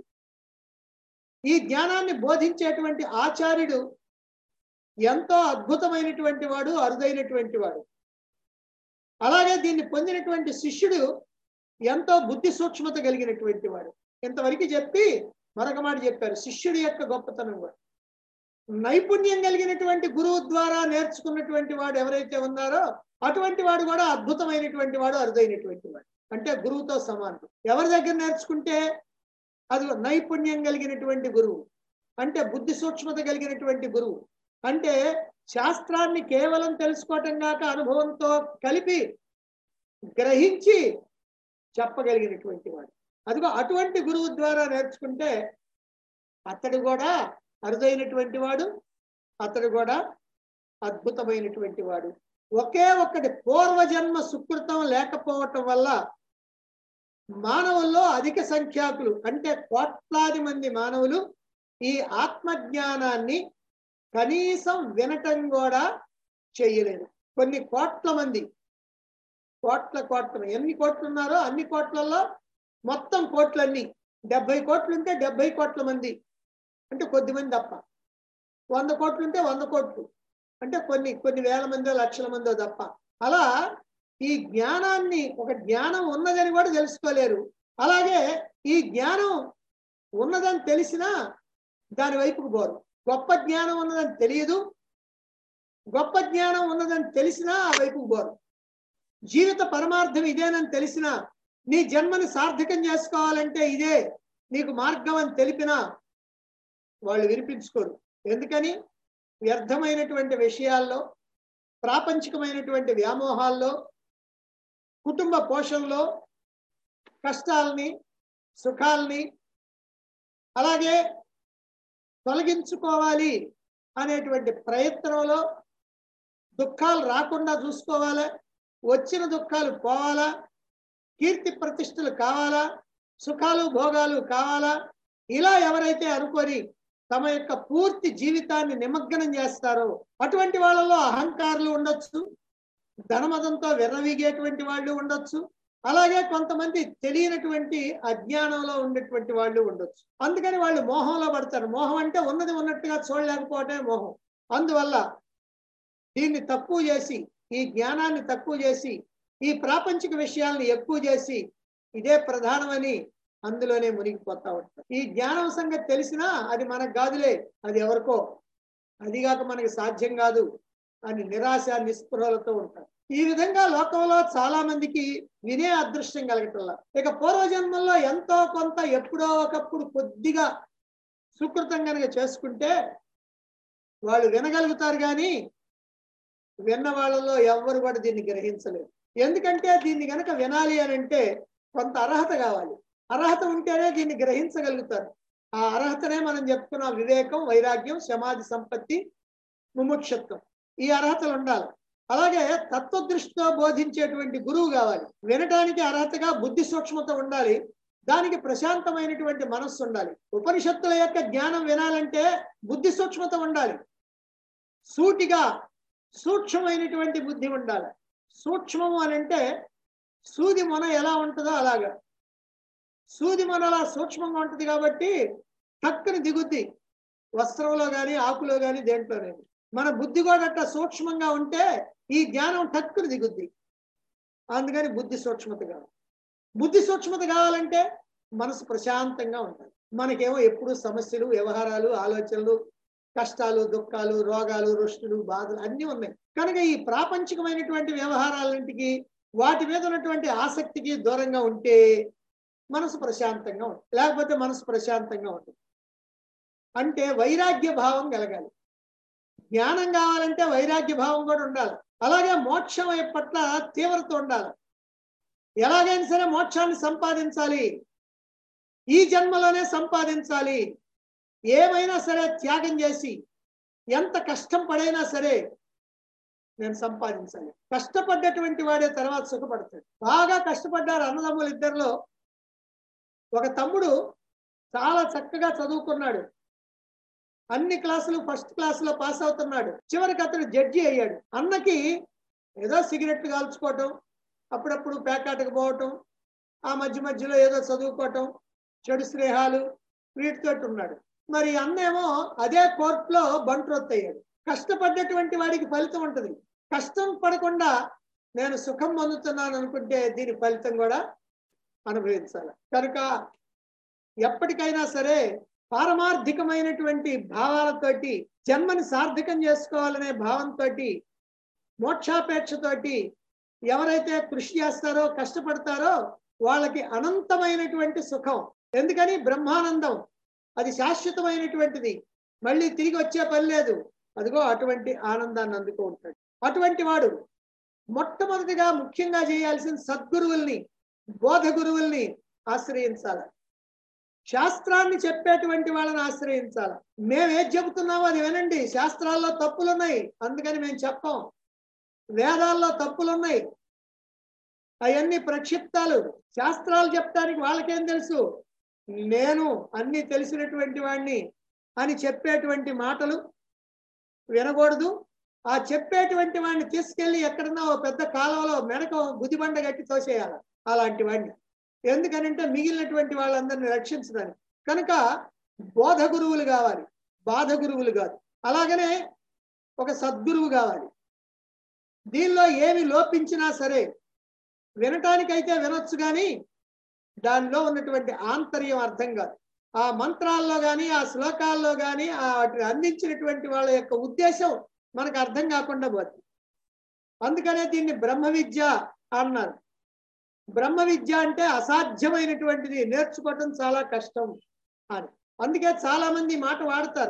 ఈ జ్ఞానాన్ని బోధించేటువంటి ఆచార్యుడు ఎంతో అద్భుతమైనటువంటి వాడు అరుదైనటువంటి వాడు అలాగే దీన్ని పొందినటువంటి శిష్యుడు ఎంతో బుద్ధి సూక్ష్మత కలిగినటువంటి వాడు ఇంతవరకు చెప్పి మరొక మాట చెప్పారు శిష్యుడి యొక్క గొప్పతనం కూడా నైపుణ్యం కలిగినటువంటి గురువు ద్వారా నేర్చుకున్నటువంటి వాడు ఎవరైతే ఉన్నారో అటువంటి వాడు కూడా అద్భుతమైనటువంటి వాడు అరుదైనటువంటి వాడు అంటే గురువుతో సమానం ఎవరి దగ్గర నేర్చుకుంటే అది నైపుణ్యం కలిగినటువంటి గురువు అంటే బుద్ధి సూక్ష్మత కలిగినటువంటి గురువు అంటే శాస్త్రాన్ని కేవలం తెలుసుకోవటం కాక అనుభవంతో కలిపి గ్రహించి చెప్పగలిగినటువంటి వాడు అదిగో అటువంటి గురువు ద్వారా నేర్చుకుంటే అతడు కూడా అరుదైనటువంటి వాడు అతడు కూడా అద్భుతమైనటువంటి వాడు ఒకే ఒక్కటి పూర్వజన్మ సుకృతం లేకపోవటం వల్ల మానవుల్లో అధిక సంఖ్యాకులు అంటే కోట్లాది మంది మానవులు ఈ ఆత్మజ్ఞానాన్ని కనీసం వినటం కూడా చేయలేరు కొన్ని కోట్ల మంది కోట్ల కోట్ల ఎన్ని కోట్లు ఉన్నారో అన్ని కోట్లలో మొత్తం కోట్లన్నీ డెబ్బై కోట్లు ఉంటే డెబ్బై కోట్ల మంది అంటే కొద్ది మంది తప్ప వంద కోట్లు ఉంటే వంద కోట్లు అంటే కొన్ని కొన్ని వేల మందో లక్షల మందో తప్ప అలా ఈ జ్ఞానాన్ని ఒక జ్ఞానం ఉన్నదని కూడా తెలుసుకోలేరు అలాగే ఈ జ్ఞానం ఉన్నదని తెలిసినా దాని వైపుకు పోరు గొప్ప జ్ఞానం ఉన్నదని తెలియదు గొప్ప జ్ఞానం ఉన్నదని తెలిసినా ఆ వైపుకు పోరు జీవిత పరమార్థం ఇదేనని తెలిసినా నీ జన్మని సార్థకం చేసుకోవాలంటే ఇదే నీకు మార్గం అని తెలిపినా వాళ్ళు వినిపించుకోరు ఎందుకని వ్యర్థమైనటువంటి విషయాల్లో ప్రాపంచికమైనటువంటి వ్యామోహాల్లో కుటుంబ పోషణలో కష్టాల్ని సుఖాల్ని అలాగే తొలగించుకోవాలి అనేటువంటి ప్రయత్నంలో దుఃఖాలు రాకుండా చూసుకోవాలా వచ్చిన దుఃఖాలు పోవాలా కీర్తి ప్రతిష్టలు కావాలా సుఖాలు భోగాలు కావాలా ఇలా ఎవరైతే అనుకొని తమ యొక్క పూర్తి జీవితాన్ని నిమగ్నం చేస్తారో అటువంటి వాళ్ళలో అహంకారులు ఉండొచ్చు ధనమదంతో విర్రవీగేటువంటి వాళ్ళు ఉండొచ్చు అలాగే కొంతమంది తెలియనటువంటి అజ్ఞానంలో ఉండేటువంటి వాళ్ళు ఉండొచ్చు అందుకని వాళ్ళు మోహంలో పడతారు మోహం అంటే ఉన్నది ఉన్నట్టుగా చూడలేకపోవటమే మోహం అందువల్ల దీన్ని తక్కువ చేసి ఈ జ్ఞానాన్ని తక్కువ చేసి ఈ ప్రాపంచిక విషయాల్ని ఎక్కువ చేసి ఇదే ప్రధానమని అందులోనే మునిగిపోతా ఉంటారు ఈ జ్ఞానం సంగతి తెలిసినా అది మనకు కాదులే అది ఎవరికో అదిగాక మనకి సాధ్యం కాదు అని నిరాశ నిస్పృహలతో ఉంటారు ఈ విధంగా లోకంలో చాలా మందికి వినే అదృష్టం కలగటంలా ఇక పూర్వజన్మల్లో ఎంతో కొంత ఎప్పుడో ఒకప్పుడు కొద్దిగా సుకృతం కనుక చేసుకుంటే వాళ్ళు వినగలుగుతారు కానీ విన్న వాళ్ళలో ఎవ్వరు కూడా దీన్ని గ్రహించలేరు ఎందుకంటే దీన్ని గనక వినాలి అని అంటే కొంత అర్హత కావాలి అర్హత ఉంటేనే దీన్ని గ్రహించగలుగుతారు ఆ అర్హతనే మనం చెప్పుకున్న వివేకం వైరాగ్యం సమాధి సంపత్తి ముముక్షత్వం ఈ అర్హతలు ఉండాలి అలాగే తత్వదృష్టితో బోధించేటువంటి గురువు కావాలి వినటానికి అర్హతగా బుద్ధి సూక్ష్మత ఉండాలి దానికి ప్రశాంతమైనటువంటి మనస్సు ఉండాలి ఉపనిషత్తుల యొక్క జ్ఞానం వినాలంటే బుద్ధి సూక్ష్మత ఉండాలి సూటిగా సూక్ష్మమైనటువంటి బుద్ధి ఉండాలి సూక్ష్మము అని అంటే సూది మొన ఎలా ఉంటుందో అలాగా సూది మొన అలా సూక్ష్మంగా ఉంటుంది కాబట్టి టక్కుని దిగుద్ది వస్త్రంలో కానీ ఆకులో కానీ దేంట్లోనే మన బుద్ధి కూడా అట్లా సూక్ష్మంగా ఉంటే ఈ జ్ఞానం టక్కుని దిగుద్ది అందుకని బుద్ధి సూక్ష్మత కావాలి బుద్ధి సూక్ష్మత కావాలంటే మనసు ప్రశాంతంగా ఉండాలి మనకేమో ఎప్పుడు సమస్యలు వ్యవహారాలు ఆలోచనలు కష్టాలు దుఃఖాలు రోగాలు రుష్టులు బాధలు అన్నీ ఉన్నాయి కనుక ఈ ప్రాపంచికమైనటువంటి వ్యవహారాలన్నింటికి వాటి మీద ఉన్నటువంటి ఆసక్తికి దూరంగా ఉంటే మనసు ప్రశాంతంగా ఉంటుంది లేకపోతే మనసు ప్రశాంతంగా ఉంటుంది అంటే వైరాగ్య భావం కలగాలి జ్ఞానం కావాలంటే వైరాగ్య భావం కూడా ఉండాలి అలాగే మోక్షం పట్ల తీవ్రత ఉండాలి ఎలాగైనా సరే మోక్షాన్ని సంపాదించాలి ఈ జన్మలోనే సంపాదించాలి ఏమైనా సరే త్యాగం చేసి ఎంత కష్టం పడైనా సరే నేను సంపాదించాలి కష్టపడ్డటువంటి వాడే తర్వాత సుఖపడతాడు బాగా కష్టపడ్డారు అన్నదమ్ములు ఇద్దరిలో ఒక తమ్ముడు చాలా చక్కగా చదువుకున్నాడు అన్ని క్లాసులు ఫస్ట్ క్లాస్ లో పాస్ అవుతున్నాడు చివరికి అతడు జడ్జి అయ్యాడు అన్నకి ఏదో సిగరెట్లు కాల్చుకోవటం అప్పుడప్పుడు పేకాటకు పోవటం ఆ మధ్య మధ్యలో ఏదో చదువుకోవటం చెడు స్నేహాలు వీటితో ఉన్నాడు మరి అన్నేమో అదే కోర్టులో బంట్రొత్ అయ్యాడు కష్టపడ్డటువంటి వాడికి ఫలితం ఉంటుంది కష్టం పడకుండా నేను సుఖం పొందుతున్నాను అనుకుంటే దీని ఫలితం కూడా అనుభవించాలి కనుక ఎప్పటికైనా సరే పారమార్థికమైనటువంటి భావాలతోటి జన్మని సార్థకం చేసుకోవాలనే భావంతో మోక్షాపేక్షతోటి ఎవరైతే కృషి చేస్తారో కష్టపడతారో వాళ్ళకి అనంతమైనటువంటి సుఖం ఎందుకని బ్రహ్మానందం అది శాశ్వతమైనటువంటిది మళ్ళీ తిరిగి వచ్చే పని లేదు అదిగో అటువంటి ఆనందాన్ని అందుకో ఉంటాడు అటువంటి వాడు మొట్టమొదటిగా ముఖ్యంగా చేయాల్సిన సద్గురువుల్ని బోధ గురువుల్ని ఆశ్రయించాలి శాస్త్రాన్ని చెప్పేటువంటి వాళ్ళని ఆశ్రయించాలి మేము ఏది చెబుతున్నామో అది వినండి శాస్త్రాల్లో తప్పులున్నాయి అందుకని మేము చెప్పం వేదాల్లో తప్పులున్నాయి అవన్నీ ప్రక్షిప్తాలు శాస్త్రాలు చెప్పడానికి వాళ్ళకేం తెలుసు నేను అన్ని తెలిసినటువంటి వాడిని అని చెప్పేటువంటి మాటలు వినకూడదు ఆ చెప్పేటువంటి వాడిని తీసుకెళ్లి ఎక్కడన్నా ఓ పెద్ద కాలువలో మెనక గుదిబండ కట్టి తోసేయాలి అలాంటి వాడిని ఎందుకనంటే మిగిలినటువంటి వాళ్ళందరినీ రక్షించడానికి కనుక బోధ గురువులు కావాలి బాధ గురువులు కాదు అలాగనే ఒక సద్గురువు కావాలి దీనిలో ఏమి లోపించినా సరే వినటానికైతే వినొచ్చు కానీ దానిలో ఉన్నటువంటి ఆంతర్యం అర్థం కాదు ఆ మంత్రాల్లో కానీ ఆ శ్లోకాల్లో కానీ ఆ వాటిని అందించినటువంటి వాళ్ళ యొక్క ఉద్దేశం మనకు అర్థం కాకుండా పోతుంది అందుకనే దీన్ని బ్రహ్మ విద్య అన్నారు బ్రహ్మ విద్య అంటే అసాధ్యమైనటువంటిది నేర్చుకోవటం చాలా కష్టం అని అందుకే చాలా మంది ఈ మాట వాడతారు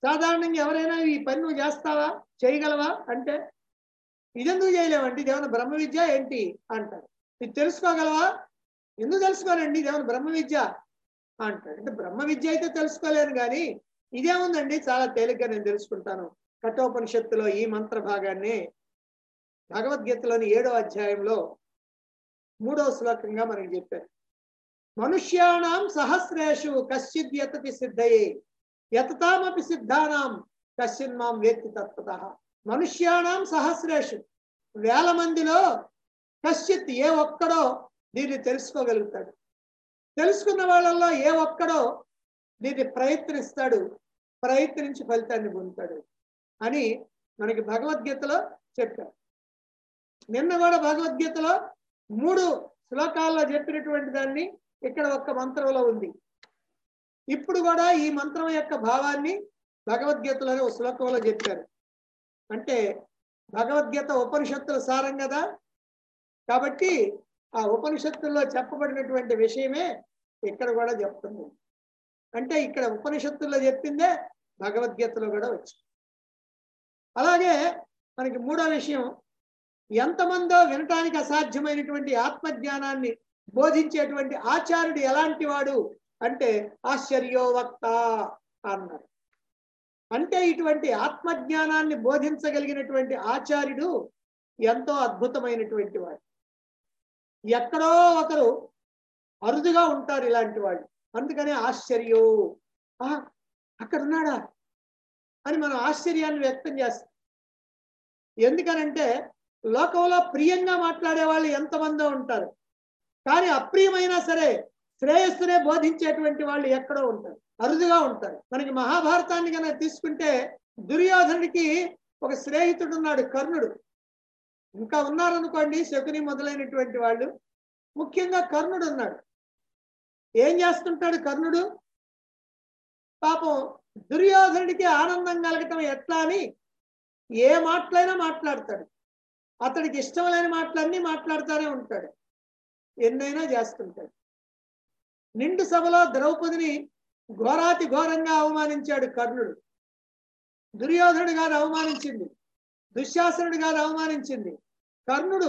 సాధారణంగా ఎవరైనా ఈ పని నువ్వు చేస్తావా చేయగలవా అంటే ఇదెందుకు చేయలేమండి ఇదేమన్నా బ్రహ్మ విద్య ఏంటి అంటారు ఇది తెలుసుకోగలవా ఎందుకు తెలుసుకోనండి ఇదేమన్నా బ్రహ్మ విద్య అంటాడు అంటే బ్రహ్మ విద్య అయితే తెలుసుకోలేను కానీ ఇదేముందండి చాలా తేలిగ్గా నేను తెలుసుకుంటాను కఠోపనిషత్తులో ఈ మంత్ర భాగాన్ని భగవద్గీతలోని ఏడో అధ్యాయంలో మూడో శ్లోకంగా మనకి చెప్పారు మనుష్యాణం సహస్రేషు కశ్చిద్ యతతి సిద్ధయే యతతామపి సిద్ధానాం కశ్చిన్ మాం వేత్తి తత్వత మనుష్యాణం సహస్రేషు వేల మందిలో కశ్చిత్ ఏ ఒక్కడో దీన్ని తెలుసుకోగలుగుతాడు తెలుసుకున్న వాళ్ళల్లో ఏ ఒక్కడో దీన్ని ప్రయత్నిస్తాడు ప్రయత్నించి ఫలితాన్ని పొందుతాడు అని మనకి భగవద్గీతలో చెప్పారు నిన్న కూడా భగవద్గీతలో మూడు శ్లోకాల్లో చెప్పినటువంటి దాన్ని ఇక్కడ ఒక్క మంత్రంలో ఉంది ఇప్పుడు కూడా ఈ మంత్రం యొక్క భావాన్ని భగవద్గీతలోని ఒక శ్లోకంలో చెప్పారు అంటే భగవద్గీత ఉపనిషత్తుల సారం కదా కాబట్టి ఆ ఉపనిషత్తుల్లో చెప్పబడినటువంటి విషయమే ఇక్కడ కూడా చెప్తుంది అంటే ఇక్కడ ఉపనిషత్తుల్లో చెప్పిందే భగవద్గీతలో కూడా వచ్చింది అలాగే మనకి మూడో విషయం ఎంతమందో వినటానికి అసాధ్యమైనటువంటి ఆత్మజ్ఞానాన్ని బోధించేటువంటి ఆచార్యుడు ఎలాంటి వాడు అంటే ఆశ్చర్యోవక్త అన్నారు అంటే ఇటువంటి ఆత్మజ్ఞానాన్ని బోధించగలిగినటువంటి ఆచార్యుడు ఎంతో అద్భుతమైనటువంటి వాడు ఎక్కడో ఒకరు అరుదుగా ఉంటారు ఇలాంటి వాళ్ళు అందుకనే ఆశ్చర్యో ఆ అక్కడ ఉన్నాడా అని మనం ఆశ్చర్యాన్ని వ్యక్తం చేస్తాం ఎందుకనంటే లోకంలో ప్రియంగా మాట్లాడే వాళ్ళు ఎంతమందో ఉంటారు కానీ అప్రియమైనా సరే శ్రేయస్సునే బోధించేటువంటి వాళ్ళు ఎక్కడో ఉంటారు అరుదుగా ఉంటారు మనకి మహాభారతాన్ని కనుక తీసుకుంటే దుర్యోధనుడికి ఒక స్నేహితుడు ఉన్నాడు కర్ణుడు ఇంకా ఉన్నారనుకోండి శకుని మొదలైనటువంటి వాళ్ళు ముఖ్యంగా కర్ణుడు ఉన్నాడు ఏం చేస్తుంటాడు కర్ణుడు పాపం దుర్యోధనుడికి ఆనందం కలగటం ఎట్లా అని ఏ మాటలైనా మాట్లాడతాడు అతడికి ఇష్టం లేని మాటలన్నీ మాట్లాడుతూనే ఉంటాడు ఎన్నైనా చేస్తుంటాడు నిండు సభలో ద్రౌపదిని ఘోరాతి ఘోరంగా అవమానించాడు కర్ణుడు దుర్యోధనుడు గారు అవమానించింది దుశ్శాసనుడు గారు అవమానించింది కర్ణుడు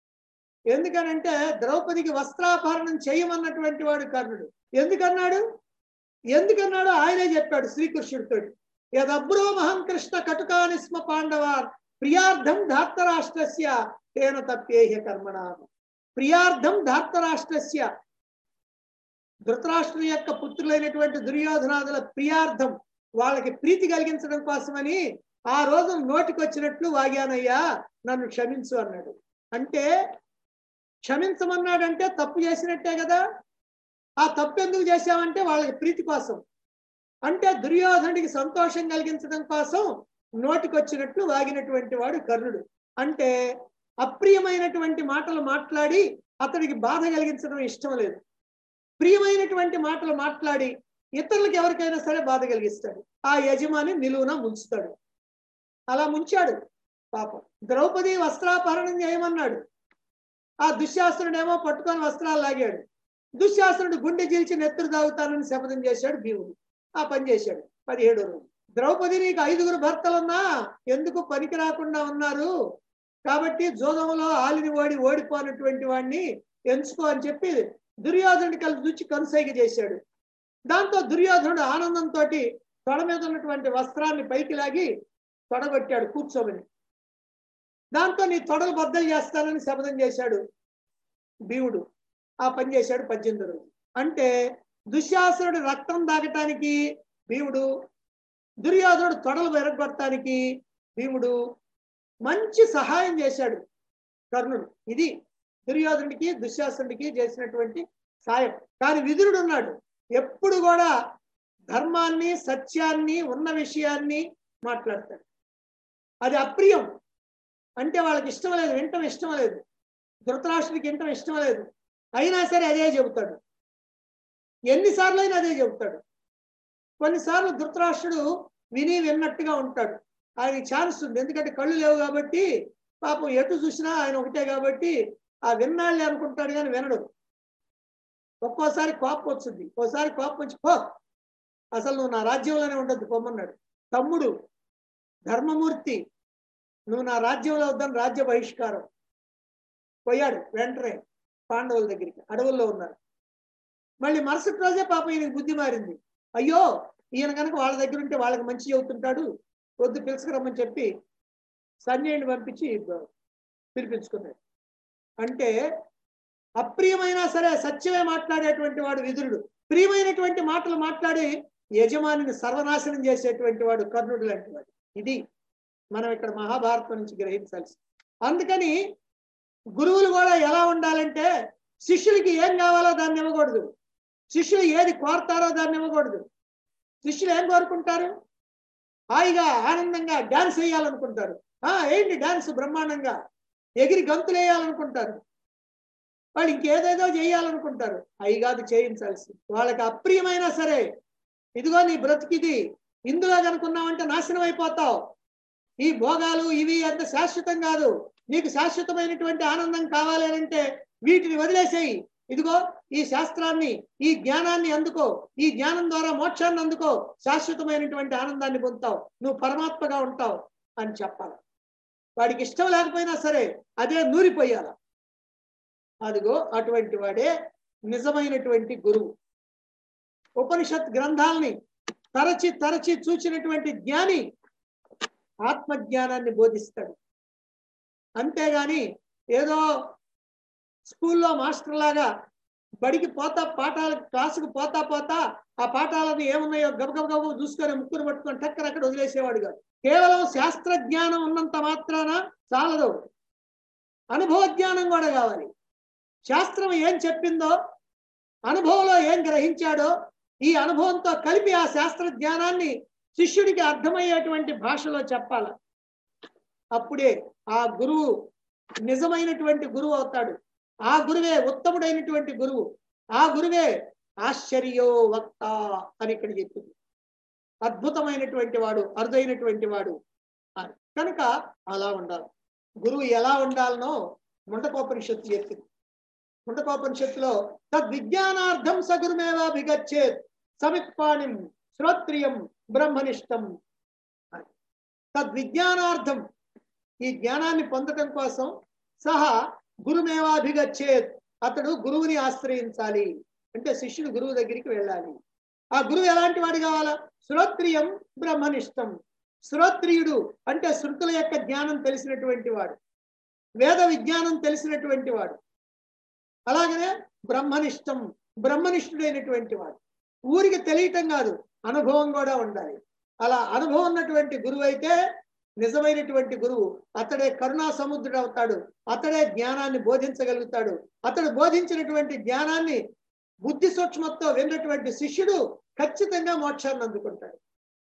ఎందుకనంటే ద్రౌపదికి వస్త్రాపహరణం చేయమన్నటువంటి వాడు కర్ణుడు ఎందుకన్నాడు ఎందుకన్నాడు ఆయనే చెప్పాడు శ్రీకృష్ణుడితో యదబ్రోమహం కృష్ణ కటుకాని స్మ పాండవార్ ప్రియార్థం ధార్తరాష్ట్రస్య తేన తప్పేహ్య కర్మణ ప్రియార్థం ధార్తరాష్ట్రస్య ధృతరాష్ట్రుని యొక్క పుత్రులైనటువంటి దుర్యోధనాదుల ప్రియార్థం వాళ్ళకి ప్రీతి కలిగించడం కోసమని ఆ రోజు నోటికి వచ్చినట్లు వాగానయ్యా నన్ను క్షమించు అన్నాడు అంటే క్షమించమన్నాడంటే తప్పు చేసినట్టే కదా ఆ తప్పు ఎందుకు చేశామంటే వాళ్ళకి ప్రీతి కోసం అంటే దుర్యోధనుడికి సంతోషం కలిగించడం కోసం నోటికి వచ్చినట్లు వాగినటువంటి వాడు కర్ణుడు అంటే అప్రియమైనటువంటి మాటలు మాట్లాడి అతడికి బాధ కలిగించడం ఇష్టం లేదు ప్రియమైనటువంటి మాటలు మాట్లాడి ఇతరులకు ఎవరికైనా సరే బాధ కలిగిస్తాడు ఆ యజమాని నిలువున ముంచుతాడు అలా ముంచాడు పాపం ద్రౌపది వస్త్రాపహరణం చేయమన్నాడు ఆ దుశ్శాసనుడేమో పట్టుకొని వస్త్రాలు లాగాడు దుశ్శాసనుడు గుండె చీల్చి నెత్తురు తాగుతానని శపథం చేశాడు భీముడు ఆ పని చేశాడు పదిహేడో రోజు ద్రౌపది నీకు ఐదుగురు భర్తలున్నా ఎందుకు పనికి రాకుండా ఉన్నారు కాబట్టి జోదములో ఆలిని ఓడి ఓడిపోయినటువంటి వాడిని ఎంచుకో అని చెప్పి దుర్యోధనుడి కలిసి దుచ్చి కనుసైగ చేశాడు దాంతో దుర్యోధనుడు ఆనందంతో తొడ మీద ఉన్నటువంటి వస్త్రాన్ని పైకి లాగి తొడగొట్టాడు కూర్చోమని దాంతో నీ తొడలు బద్దలు చేస్తానని శపథం చేశాడు భీముడు ఆ పని చేశాడు పద్దెనిమిది రోజు అంటే దుశ్శాసనుడు రక్తం దాగటానికి భీముడు దుర్యోధనుడు తొడలు వెరగొట్టడానికి భీముడు మంచి సహాయం చేశాడు కర్ణుడు ఇది దుర్యోధనుడికి దుశ్శాసనుడికి చేసినటువంటి సాయం కానీ విదురుడు ఉన్నాడు ఎప్పుడు కూడా ధర్మాన్ని సత్యాన్ని ఉన్న విషయాన్ని మాట్లాడతాడు అది అప్రియం అంటే వాళ్ళకి ఇష్టం లేదు వింటం ఇష్టం లేదు ధృతరాష్ట్రుడికి వింటం ఇష్టం లేదు అయినా సరే అదే చెబుతాడు ఎన్నిసార్లు అయినా అదే చెబుతాడు కొన్నిసార్లు ధృతరాష్ట్రుడు విని విన్నట్టుగా ఉంటాడు ఆయనకి ఛాన్స్ ఉంది ఎందుకంటే కళ్ళు లేవు కాబట్టి పాపం ఎటు చూసినా ఆయన ఒకటే కాబట్టి ఆ విన్నాళ్ళే అనుకుంటాడు కానీ వినడు ఒక్కోసారి కోపం వచ్చింది ఓసారి కోపం వచ్చి పో అసలు నువ్వు నా రాజ్యంలోనే ఉండద్దు పొమ్మన్నాడు తమ్ముడు ధర్మమూర్తి నువ్వు నా రాజ్యంలో వద్దని రాజ్య బహిష్కారం పోయాడు వెంటనే పాండవుల దగ్గరికి అడవుల్లో ఉన్నారు మళ్ళీ మరుసటి రోజే పాప ఈయనకి బుద్ధి మారింది అయ్యో ఈయన కనుక వాళ్ళ దగ్గర ఉంటే వాళ్ళకి మంచి చెబుతుంటాడు వద్దు పిలుచుకురమ్మని చెప్పి సంజయుని పంపించి పిలిపించుకున్నాడు అంటే అప్రియమైనా సరే సత్యమే మాట్లాడేటువంటి వాడు విదురుడు ప్రియమైనటువంటి మాటలు మాట్లాడి యజమానిని సర్వనాశనం చేసేటువంటి వాడు కర్ణుడు లాంటి వాడు ఇది మనం ఇక్కడ మహాభారతం నుంచి గ్రహించాల్సి అందుకని గురువులు కూడా ఎలా ఉండాలంటే శిష్యులకి ఏం కావాలో దాన్ని ఇవ్వకూడదు శిష్యులు ఏది కోరతారో దాన్ని ఇవ్వకూడదు శిష్యులు ఏం కోరుకుంటారు హాయిగా ఆనందంగా డాన్స్ వేయాలనుకుంటారు ఆ ఏంటి డాన్స్ బ్రహ్మాండంగా ఎగిరి గంతులు వేయాలనుకుంటారు వాళ్ళు ఇంకేదేదో చేయాలనుకుంటారు అవి కాదు చేయించాల్సి వాళ్ళకి అప్రియమైనా సరే ఇదిగో నీ బ్రతికిది ఇందులో కనుకున్నావంటే నాశనం అయిపోతావు ఈ భోగాలు ఇవి అంత శాశ్వతం కాదు నీకు శాశ్వతమైనటువంటి ఆనందం కావాలి అని అంటే వీటిని వదిలేసేయి ఇదిగో ఈ శాస్త్రాన్ని ఈ జ్ఞానాన్ని అందుకో ఈ జ్ఞానం ద్వారా మోక్షాన్ని అందుకో శాశ్వతమైనటువంటి ఆనందాన్ని పొందుతావు నువ్వు పరమాత్మగా ఉంటావు అని చెప్పాలి వాడికి ఇష్టం లేకపోయినా సరే అదే నూరిపోయాల అదిగో అటువంటి వాడే నిజమైనటువంటి గురువు ఉపనిషత్ గ్రంథాలని తరచి తరచి చూచినటువంటి జ్ఞాని ఆత్మజ్ఞానాన్ని బోధిస్తాడు అంతేగాని ఏదో స్కూల్లో మాస్టర్ లాగా బడికి పోతా పాఠాలు క్లాసుకు పోతా పోతా ఆ పాఠాలను ఏమున్నాయో గబగబగబ చూసుకొని ముక్కును పట్టుకొని టక్కన అక్కడ వదిలేసేవాడు కాదు కేవలం శాస్త్ర జ్ఞానం ఉన్నంత మాత్రాన చాలదు అనుభవ జ్ఞానం కూడా కావాలి శాస్త్రం ఏం చెప్పిందో అనుభవంలో ఏం గ్రహించాడో ఈ అనుభవంతో కలిపి ఆ శాస్త్ర జ్ఞానాన్ని శిష్యుడికి అర్థమయ్యేటువంటి భాషలో చెప్పాలి అప్పుడే ఆ గురువు నిజమైనటువంటి గురువు అవుతాడు ఆ గురువే ఉత్తముడైనటువంటి గురువు ఆ గురువే ఆశ్చర్యో వక్త అని ఇక్కడ చెప్పింది అద్భుతమైనటువంటి వాడు అరుదైనటువంటి వాడు అని కనుక అలా ఉండాలి గురువు ఎలా ఉండాలనో ముండకోపనిషత్తు చెప్పింది ముండకోపనిషత్తులో తద్విజ్ఞానార్థం సగురుమేవాభిగచ్చేత్ సమిత్పాణిం శ్రోత్రియం బ్రహ్మనిష్టం అని. తద్విజ్ఞానార్థం ఈ జ్ఞానాన్ని పొందటం కోసం సహా గురుమేవాభిగచ్చేత్ అతడు గురువుని ఆశ్రయించాలి అంటే శిష్యుడు గురువు దగ్గరికి వెళ్ళాలి ఆ గురువు ఎలాంటి వాడు కావాలా శ్రోత్రియం బ్రహ్మనిష్టం శ్రోత్రియుడు అంటే శృతుల యొక్క జ్ఞానం తెలిసినటువంటి వాడు వేద విజ్ఞానం తెలిసినటువంటి వాడు అలాగనే బ్రహ్మనిష్టం బ్రహ్మనిష్ఠుడైనటువంటి వాడు ఊరికి తెలియటం కాదు అనుభవం కూడా ఉండాలి అలా అనుభవం ఉన్నటువంటి గురువు అయితే నిజమైనటువంటి గురువు అతడే కరుణా సముద్రుడు అవుతాడు అతడే జ్ఞానాన్ని బోధించగలుగుతాడు అతడు బోధించినటువంటి జ్ఞానాన్ని బుద్ధి సూక్ష్మతో విన్నటువంటి శిష్యుడు ఖచ్చితంగా మోక్షాన్ని అందుకుంటాడు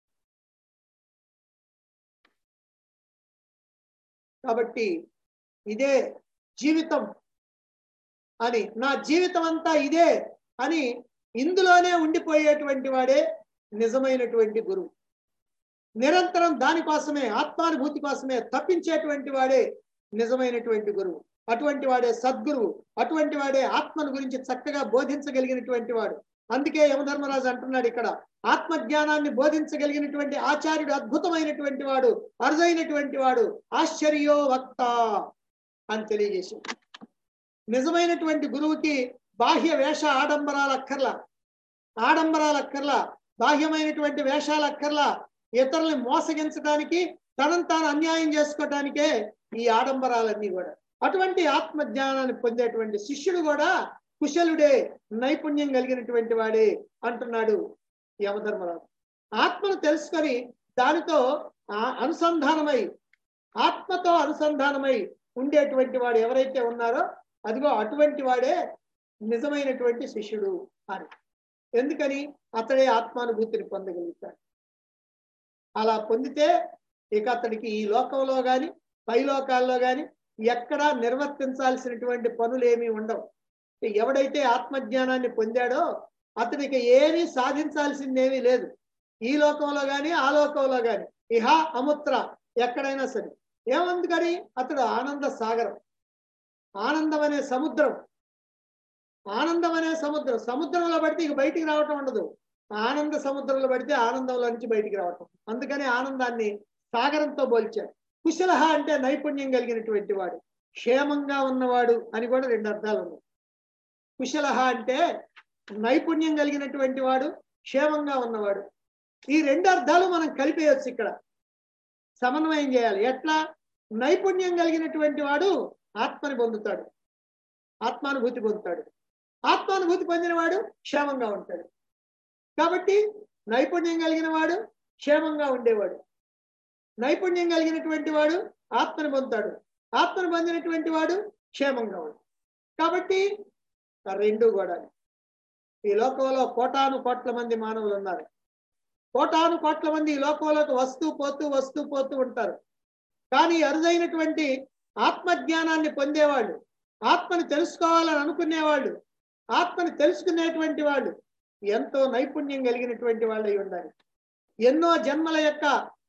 కాబట్టి ఇదే జీవితం అని నా జీవితం అంతా ఇదే అని ఇందులోనే ఉండిపోయేటువంటి వాడే నిజమైనటువంటి గురువు నిరంతరం దానికోసమే ఆత్మానుభూతి కోసమే తప్పించేటువంటి వాడే నిజమైనటువంటి గురువు అటువంటి వాడే సద్గురువు అటువంటి వాడే ఆత్మను గురించి చక్కగా బోధించగలిగినటువంటి వాడు అందుకే యమధర్మరాజు అంటున్నాడు ఇక్కడ ఆత్మజ్ఞానాన్ని బోధించగలిగినటువంటి ఆచార్యుడు అద్భుతమైనటువంటి వాడు అరుదైనటువంటి వాడు ఆశ్చర్యో వక్త అని తెలియజేశాడు నిజమైనటువంటి గురువుకి బాహ్య వేష ఆడంబరాలు అక్కర్లా ఆడంబరాలు అక్కర్లా బాహ్యమైనటువంటి వేషాలు అక్కర్లా ఇతరుల్ని మోసగించడానికి తనను తాను అన్యాయం చేసుకోవటానికే ఈ ఆడంబరాలన్నీ కూడా అటువంటి ఆత్మ జ్ఞానాన్ని పొందేటువంటి శిష్యుడు కూడా కుశలుడే నైపుణ్యం కలిగినటువంటి వాడే అంటున్నాడు యమధర్మరాజు ఆత్మను తెలుసుకొని దానితో ఆ అనుసంధానమై ఆత్మతో అనుసంధానమై ఉండేటువంటి వాడు ఎవరైతే ఉన్నారో అదిగో అటువంటి వాడే నిజమైనటువంటి శిష్యుడు అని ఎందుకని అతడే ఆత్మానుభూతిని పొందగలుగుతాడు అలా పొందితే ఇక అతడికి ఈ లోకంలో గాని పై లోకాల్లో గాని ఎక్కడా నిర్వర్తించాల్సినటువంటి పనులు ఏమీ ఉండవు ఎవడైతే ఆత్మజ్ఞానాన్ని పొందాడో అతనికి ఏమీ సాధించాల్సిందేమీ లేదు ఈ లోకంలో గాని ఆ లోకంలో గాని ఇహ అముత్ర ఎక్కడైనా సరే ఏముంది కానీ అతడు ఆనంద సాగరం ఆనందం అనే సముద్రం ఆనందం అనే సముద్రం సముద్రంలో పడితే ఇక బయటికి రావటం ఉండదు ఆనంద సముద్రంలో పడితే ఆనందంలో నుంచి బయటికి రావటం అందుకని ఆనందాన్ని సాగరంతో పోల్చారు కుశల అంటే నైపుణ్యం కలిగినటువంటి వాడు క్షేమంగా ఉన్నవాడు అని కూడా రెండు అర్థాలు ఉన్నాయి కుశల అంటే నైపుణ్యం కలిగినటువంటి వాడు క్షేమంగా ఉన్నవాడు ఈ రెండు అర్థాలు మనం కలిపేయచ్చు ఇక్కడ సమన్వయం చేయాలి ఎట్లా నైపుణ్యం కలిగినటువంటి వాడు ఆత్మని పొందుతాడు ఆత్మానుభూతి పొందుతాడు ఆత్మానుభూతి పొందిన వాడు క్షేమంగా ఉంటాడు కాబట్టి నైపుణ్యం కలిగిన వాడు క్షేమంగా ఉండేవాడు నైపుణ్యం కలిగినటువంటి వాడు ఆత్మను పొందుతాడు ఆత్మను పొందినటువంటి వాడు క్షేమంగా ఉంటాడు కాబట్టి రెండు కూడా ఈ లోకంలో కోటాను కోట్ల మంది మానవులు ఉన్నారు కోటాను కోట్ల మంది ఈ లోకంలోకి వస్తూ పోతూ వస్తూ పోతూ ఉంటారు కానీ అరుదైనటువంటి ఆత్మజ్ఞానాన్ని పొందేవాళ్ళు ఆత్మని తెలుసుకోవాలని అనుకునేవాళ్ళు ఆత్మని తెలుసుకునేటువంటి వాళ్ళు ఎంతో నైపుణ్యం కలిగినటువంటి వాళ్ళు అయి ఉండాలి ఎన్నో జన్మల యొక్క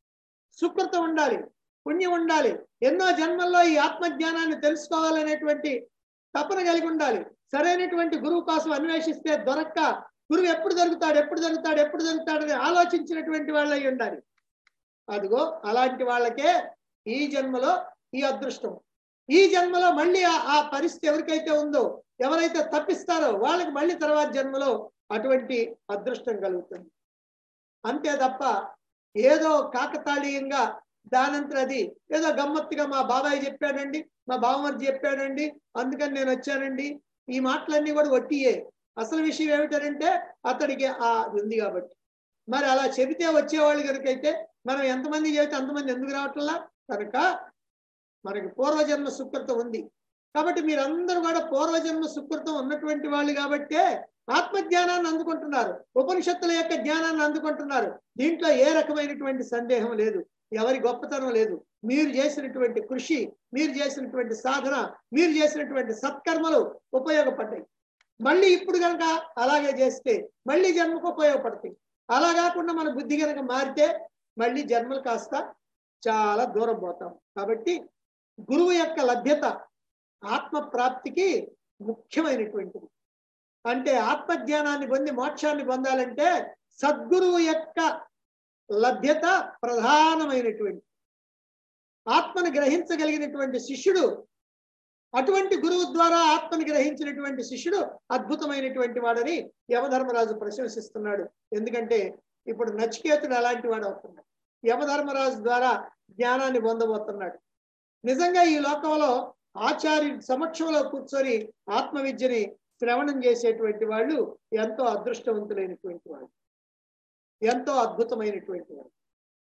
సుకృతం ఉండాలి పుణ్యం ఉండాలి ఎన్నో జన్మల్లో ఈ ఆత్మజ్ఞానాన్ని తెలుసుకోవాలనేటువంటి తపన కలిగి ఉండాలి సరైనటువంటి గురువు కోసం అన్వేషిస్తే దొరక్క గురువు ఎప్పుడు దొరుకుతాడు ఎప్పుడు దొరుకుతాడు ఎప్పుడు దొరుకుతాడని ఆలోచించినటువంటి వాళ్ళు అయి ఉండాలి అదిగో అలాంటి వాళ్ళకే ఈ జన్మలో ఈ అదృష్టం ఈ జన్మలో మళ్ళీ ఆ- ఆ పరిస్థితి ఎవరికైతే ఉందో ఎవరైతే తప్పిస్తారో వాళ్ళకి మళ్ళీ తర్వాత జన్మలో అటువంటి అదృష్టం కలుగుతుంది అంతే తప్ప ఏదో కాకతాళీయంగా దానంతర అది ఏదో గమ్మత్తుగా మా బాబాయ్ చెప్పాడండి మా బావమర్ది చెప్పాడండి అందుకని నేను వచ్చానండి ఈ మాటలన్నీ కూడా వట్టియే అసలు విషయం ఏమిటంటే అతడికి ఆ అది ఉంది కాబట్టి మరి అలా చెబితే వచ్చేవాళ్ళు కనుకైతే మనం ఎంతమంది చెబితే అంతమంది ఎందుకు రావట్లా కనుక మనకి పూర్వజన్మ సుకృతం ఉంది కాబట్టి మీరందరూ కూడా పూర్వజన్మ సుకృతం ఉన్నటువంటి వాళ్ళు కాబట్టే ఆత్మజ్ఞానాన్ని అందుకుంటున్నారు ఉపనిషత్తుల యొక్క జ్ఞానాన్ని అందుకుంటున్నారు దీంట్లో ఏ రకమైనటువంటి సందేహం లేదు ఎవరి గొప్పతనం లేదు మీరు చేసినటువంటి కృషి మీరు చేసినటువంటి సాధన మీరు చేసినటువంటి సత్కర్మలు ఉపయోగపడ్డాయి మళ్ళీ ఇప్పుడు కనుక అలాగే చేస్తే మళ్ళీ జన్మకు ఉపయోగపడతాయి అలా కాకుండా మన బుద్ధి కనుక మారితే మళ్ళీ జన్మలు కాస్త చాలా దూరం పోతాం కాబట్టి గురువు యొక్క లభ్యత ఆత్మ ప్రాప్తికి ముఖ్యమైనటువంటిది అంటే ఆత్మజ్ఞానాన్ని పొంది మోక్షాన్ని పొందాలంటే సద్గురువు యొక్క లభ్యత ప్రధానమైనటువంటి ఆత్మను గ్రహించగలిగినటువంటి శిష్యుడు అటువంటి గురువు ద్వారా ఆత్మని గ్రహించినటువంటి శిష్యుడు అద్భుతమైనటువంటి వాడని యమధర్మరాజు ప్రశంసిస్తున్నాడు ఎందుకంటే ఇప్పుడు నచికేతుడు అలాంటి వాడు అవుతున్నాడు యమధర్మరాజు ద్వారా జ్ఞానాన్ని పొందబోతున్నాడు నిజంగా ఈ లోకంలో ఆచార్య సమక్షంలో కూర్చొని ఆత్మ విద్యని శ్రవణం చేసేటువంటి వాళ్ళు ఎంతో అదృష్టవంతులైనటువంటి వాళ్ళు ఎంతో అద్భుతమైనటువంటి వాళ్ళు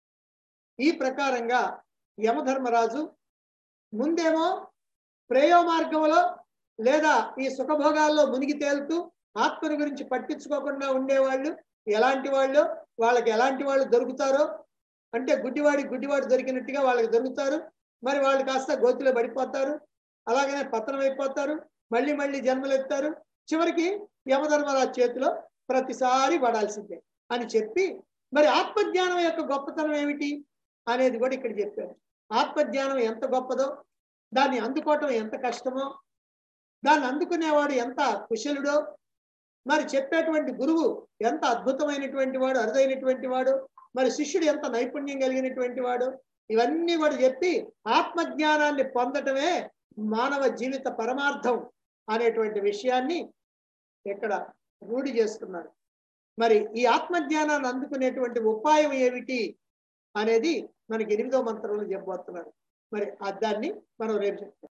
ఈ ప్రకారంగా యమధర్మరాజు ముందేమో ప్రేయో మార్గంలో లేదా ఈ సుఖభోగాల్లో మునిగి తేలుతూ ఆత్మని గురించి పట్టించుకోకుండా ఉండేవాళ్ళు ఎలాంటి వాళ్ళు వాళ్ళకి ఎలాంటి వాళ్ళు దొరుకుతారో అంటే గుడ్డివాడి గుడ్డివాడు దొరికినట్టుగా వాళ్ళకి దొరుకుతారు మరి వాళ్ళు కాస్త గోతిలో పడిపోతారు అలాగనే పతనం అయిపోతారు మళ్ళీ మళ్ళీ జన్మలు ఎత్తారు చివరికి యమధర్మరాజు చేతిలో ప్రతిసారి పడాల్సిందే అని చెప్పి మరి ఆత్మజ్ఞానం యొక్క గొప్పతనం ఏమిటి అనేది కూడా ఇక్కడ చెప్పారు ఆత్మజ్ఞానం ఎంత గొప్పదో దాన్ని అందుకోవటం ఎంత కష్టమో దాన్ని అందుకునేవాడు ఎంత కుశలుడో మరి చెప్పేటువంటి గురువు ఎంత అద్భుతమైనటువంటి వాడు అరుదైనటువంటి వాడు మరి శిష్యుడు ఎంత నైపుణ్యం కలిగినటువంటి వాడు ఇవన్నీ కూడా చెప్పి ఆత్మజ్ఞానాన్ని పొందటమే మానవ జీవిత పరమార్థం అనేటువంటి విషయాన్ని ఇక్కడ రూఢి చేస్తున్నారు మరి ఈ ఆత్మజ్ఞానాన్ని అందుకునేటువంటి ఉపాయం ఏమిటి అనేది మనకి ఎనిమిదో మంత్రంలో చెప్పబోతున్నారు మరి ఆ దాన్ని మనం రేపు చెప్తాం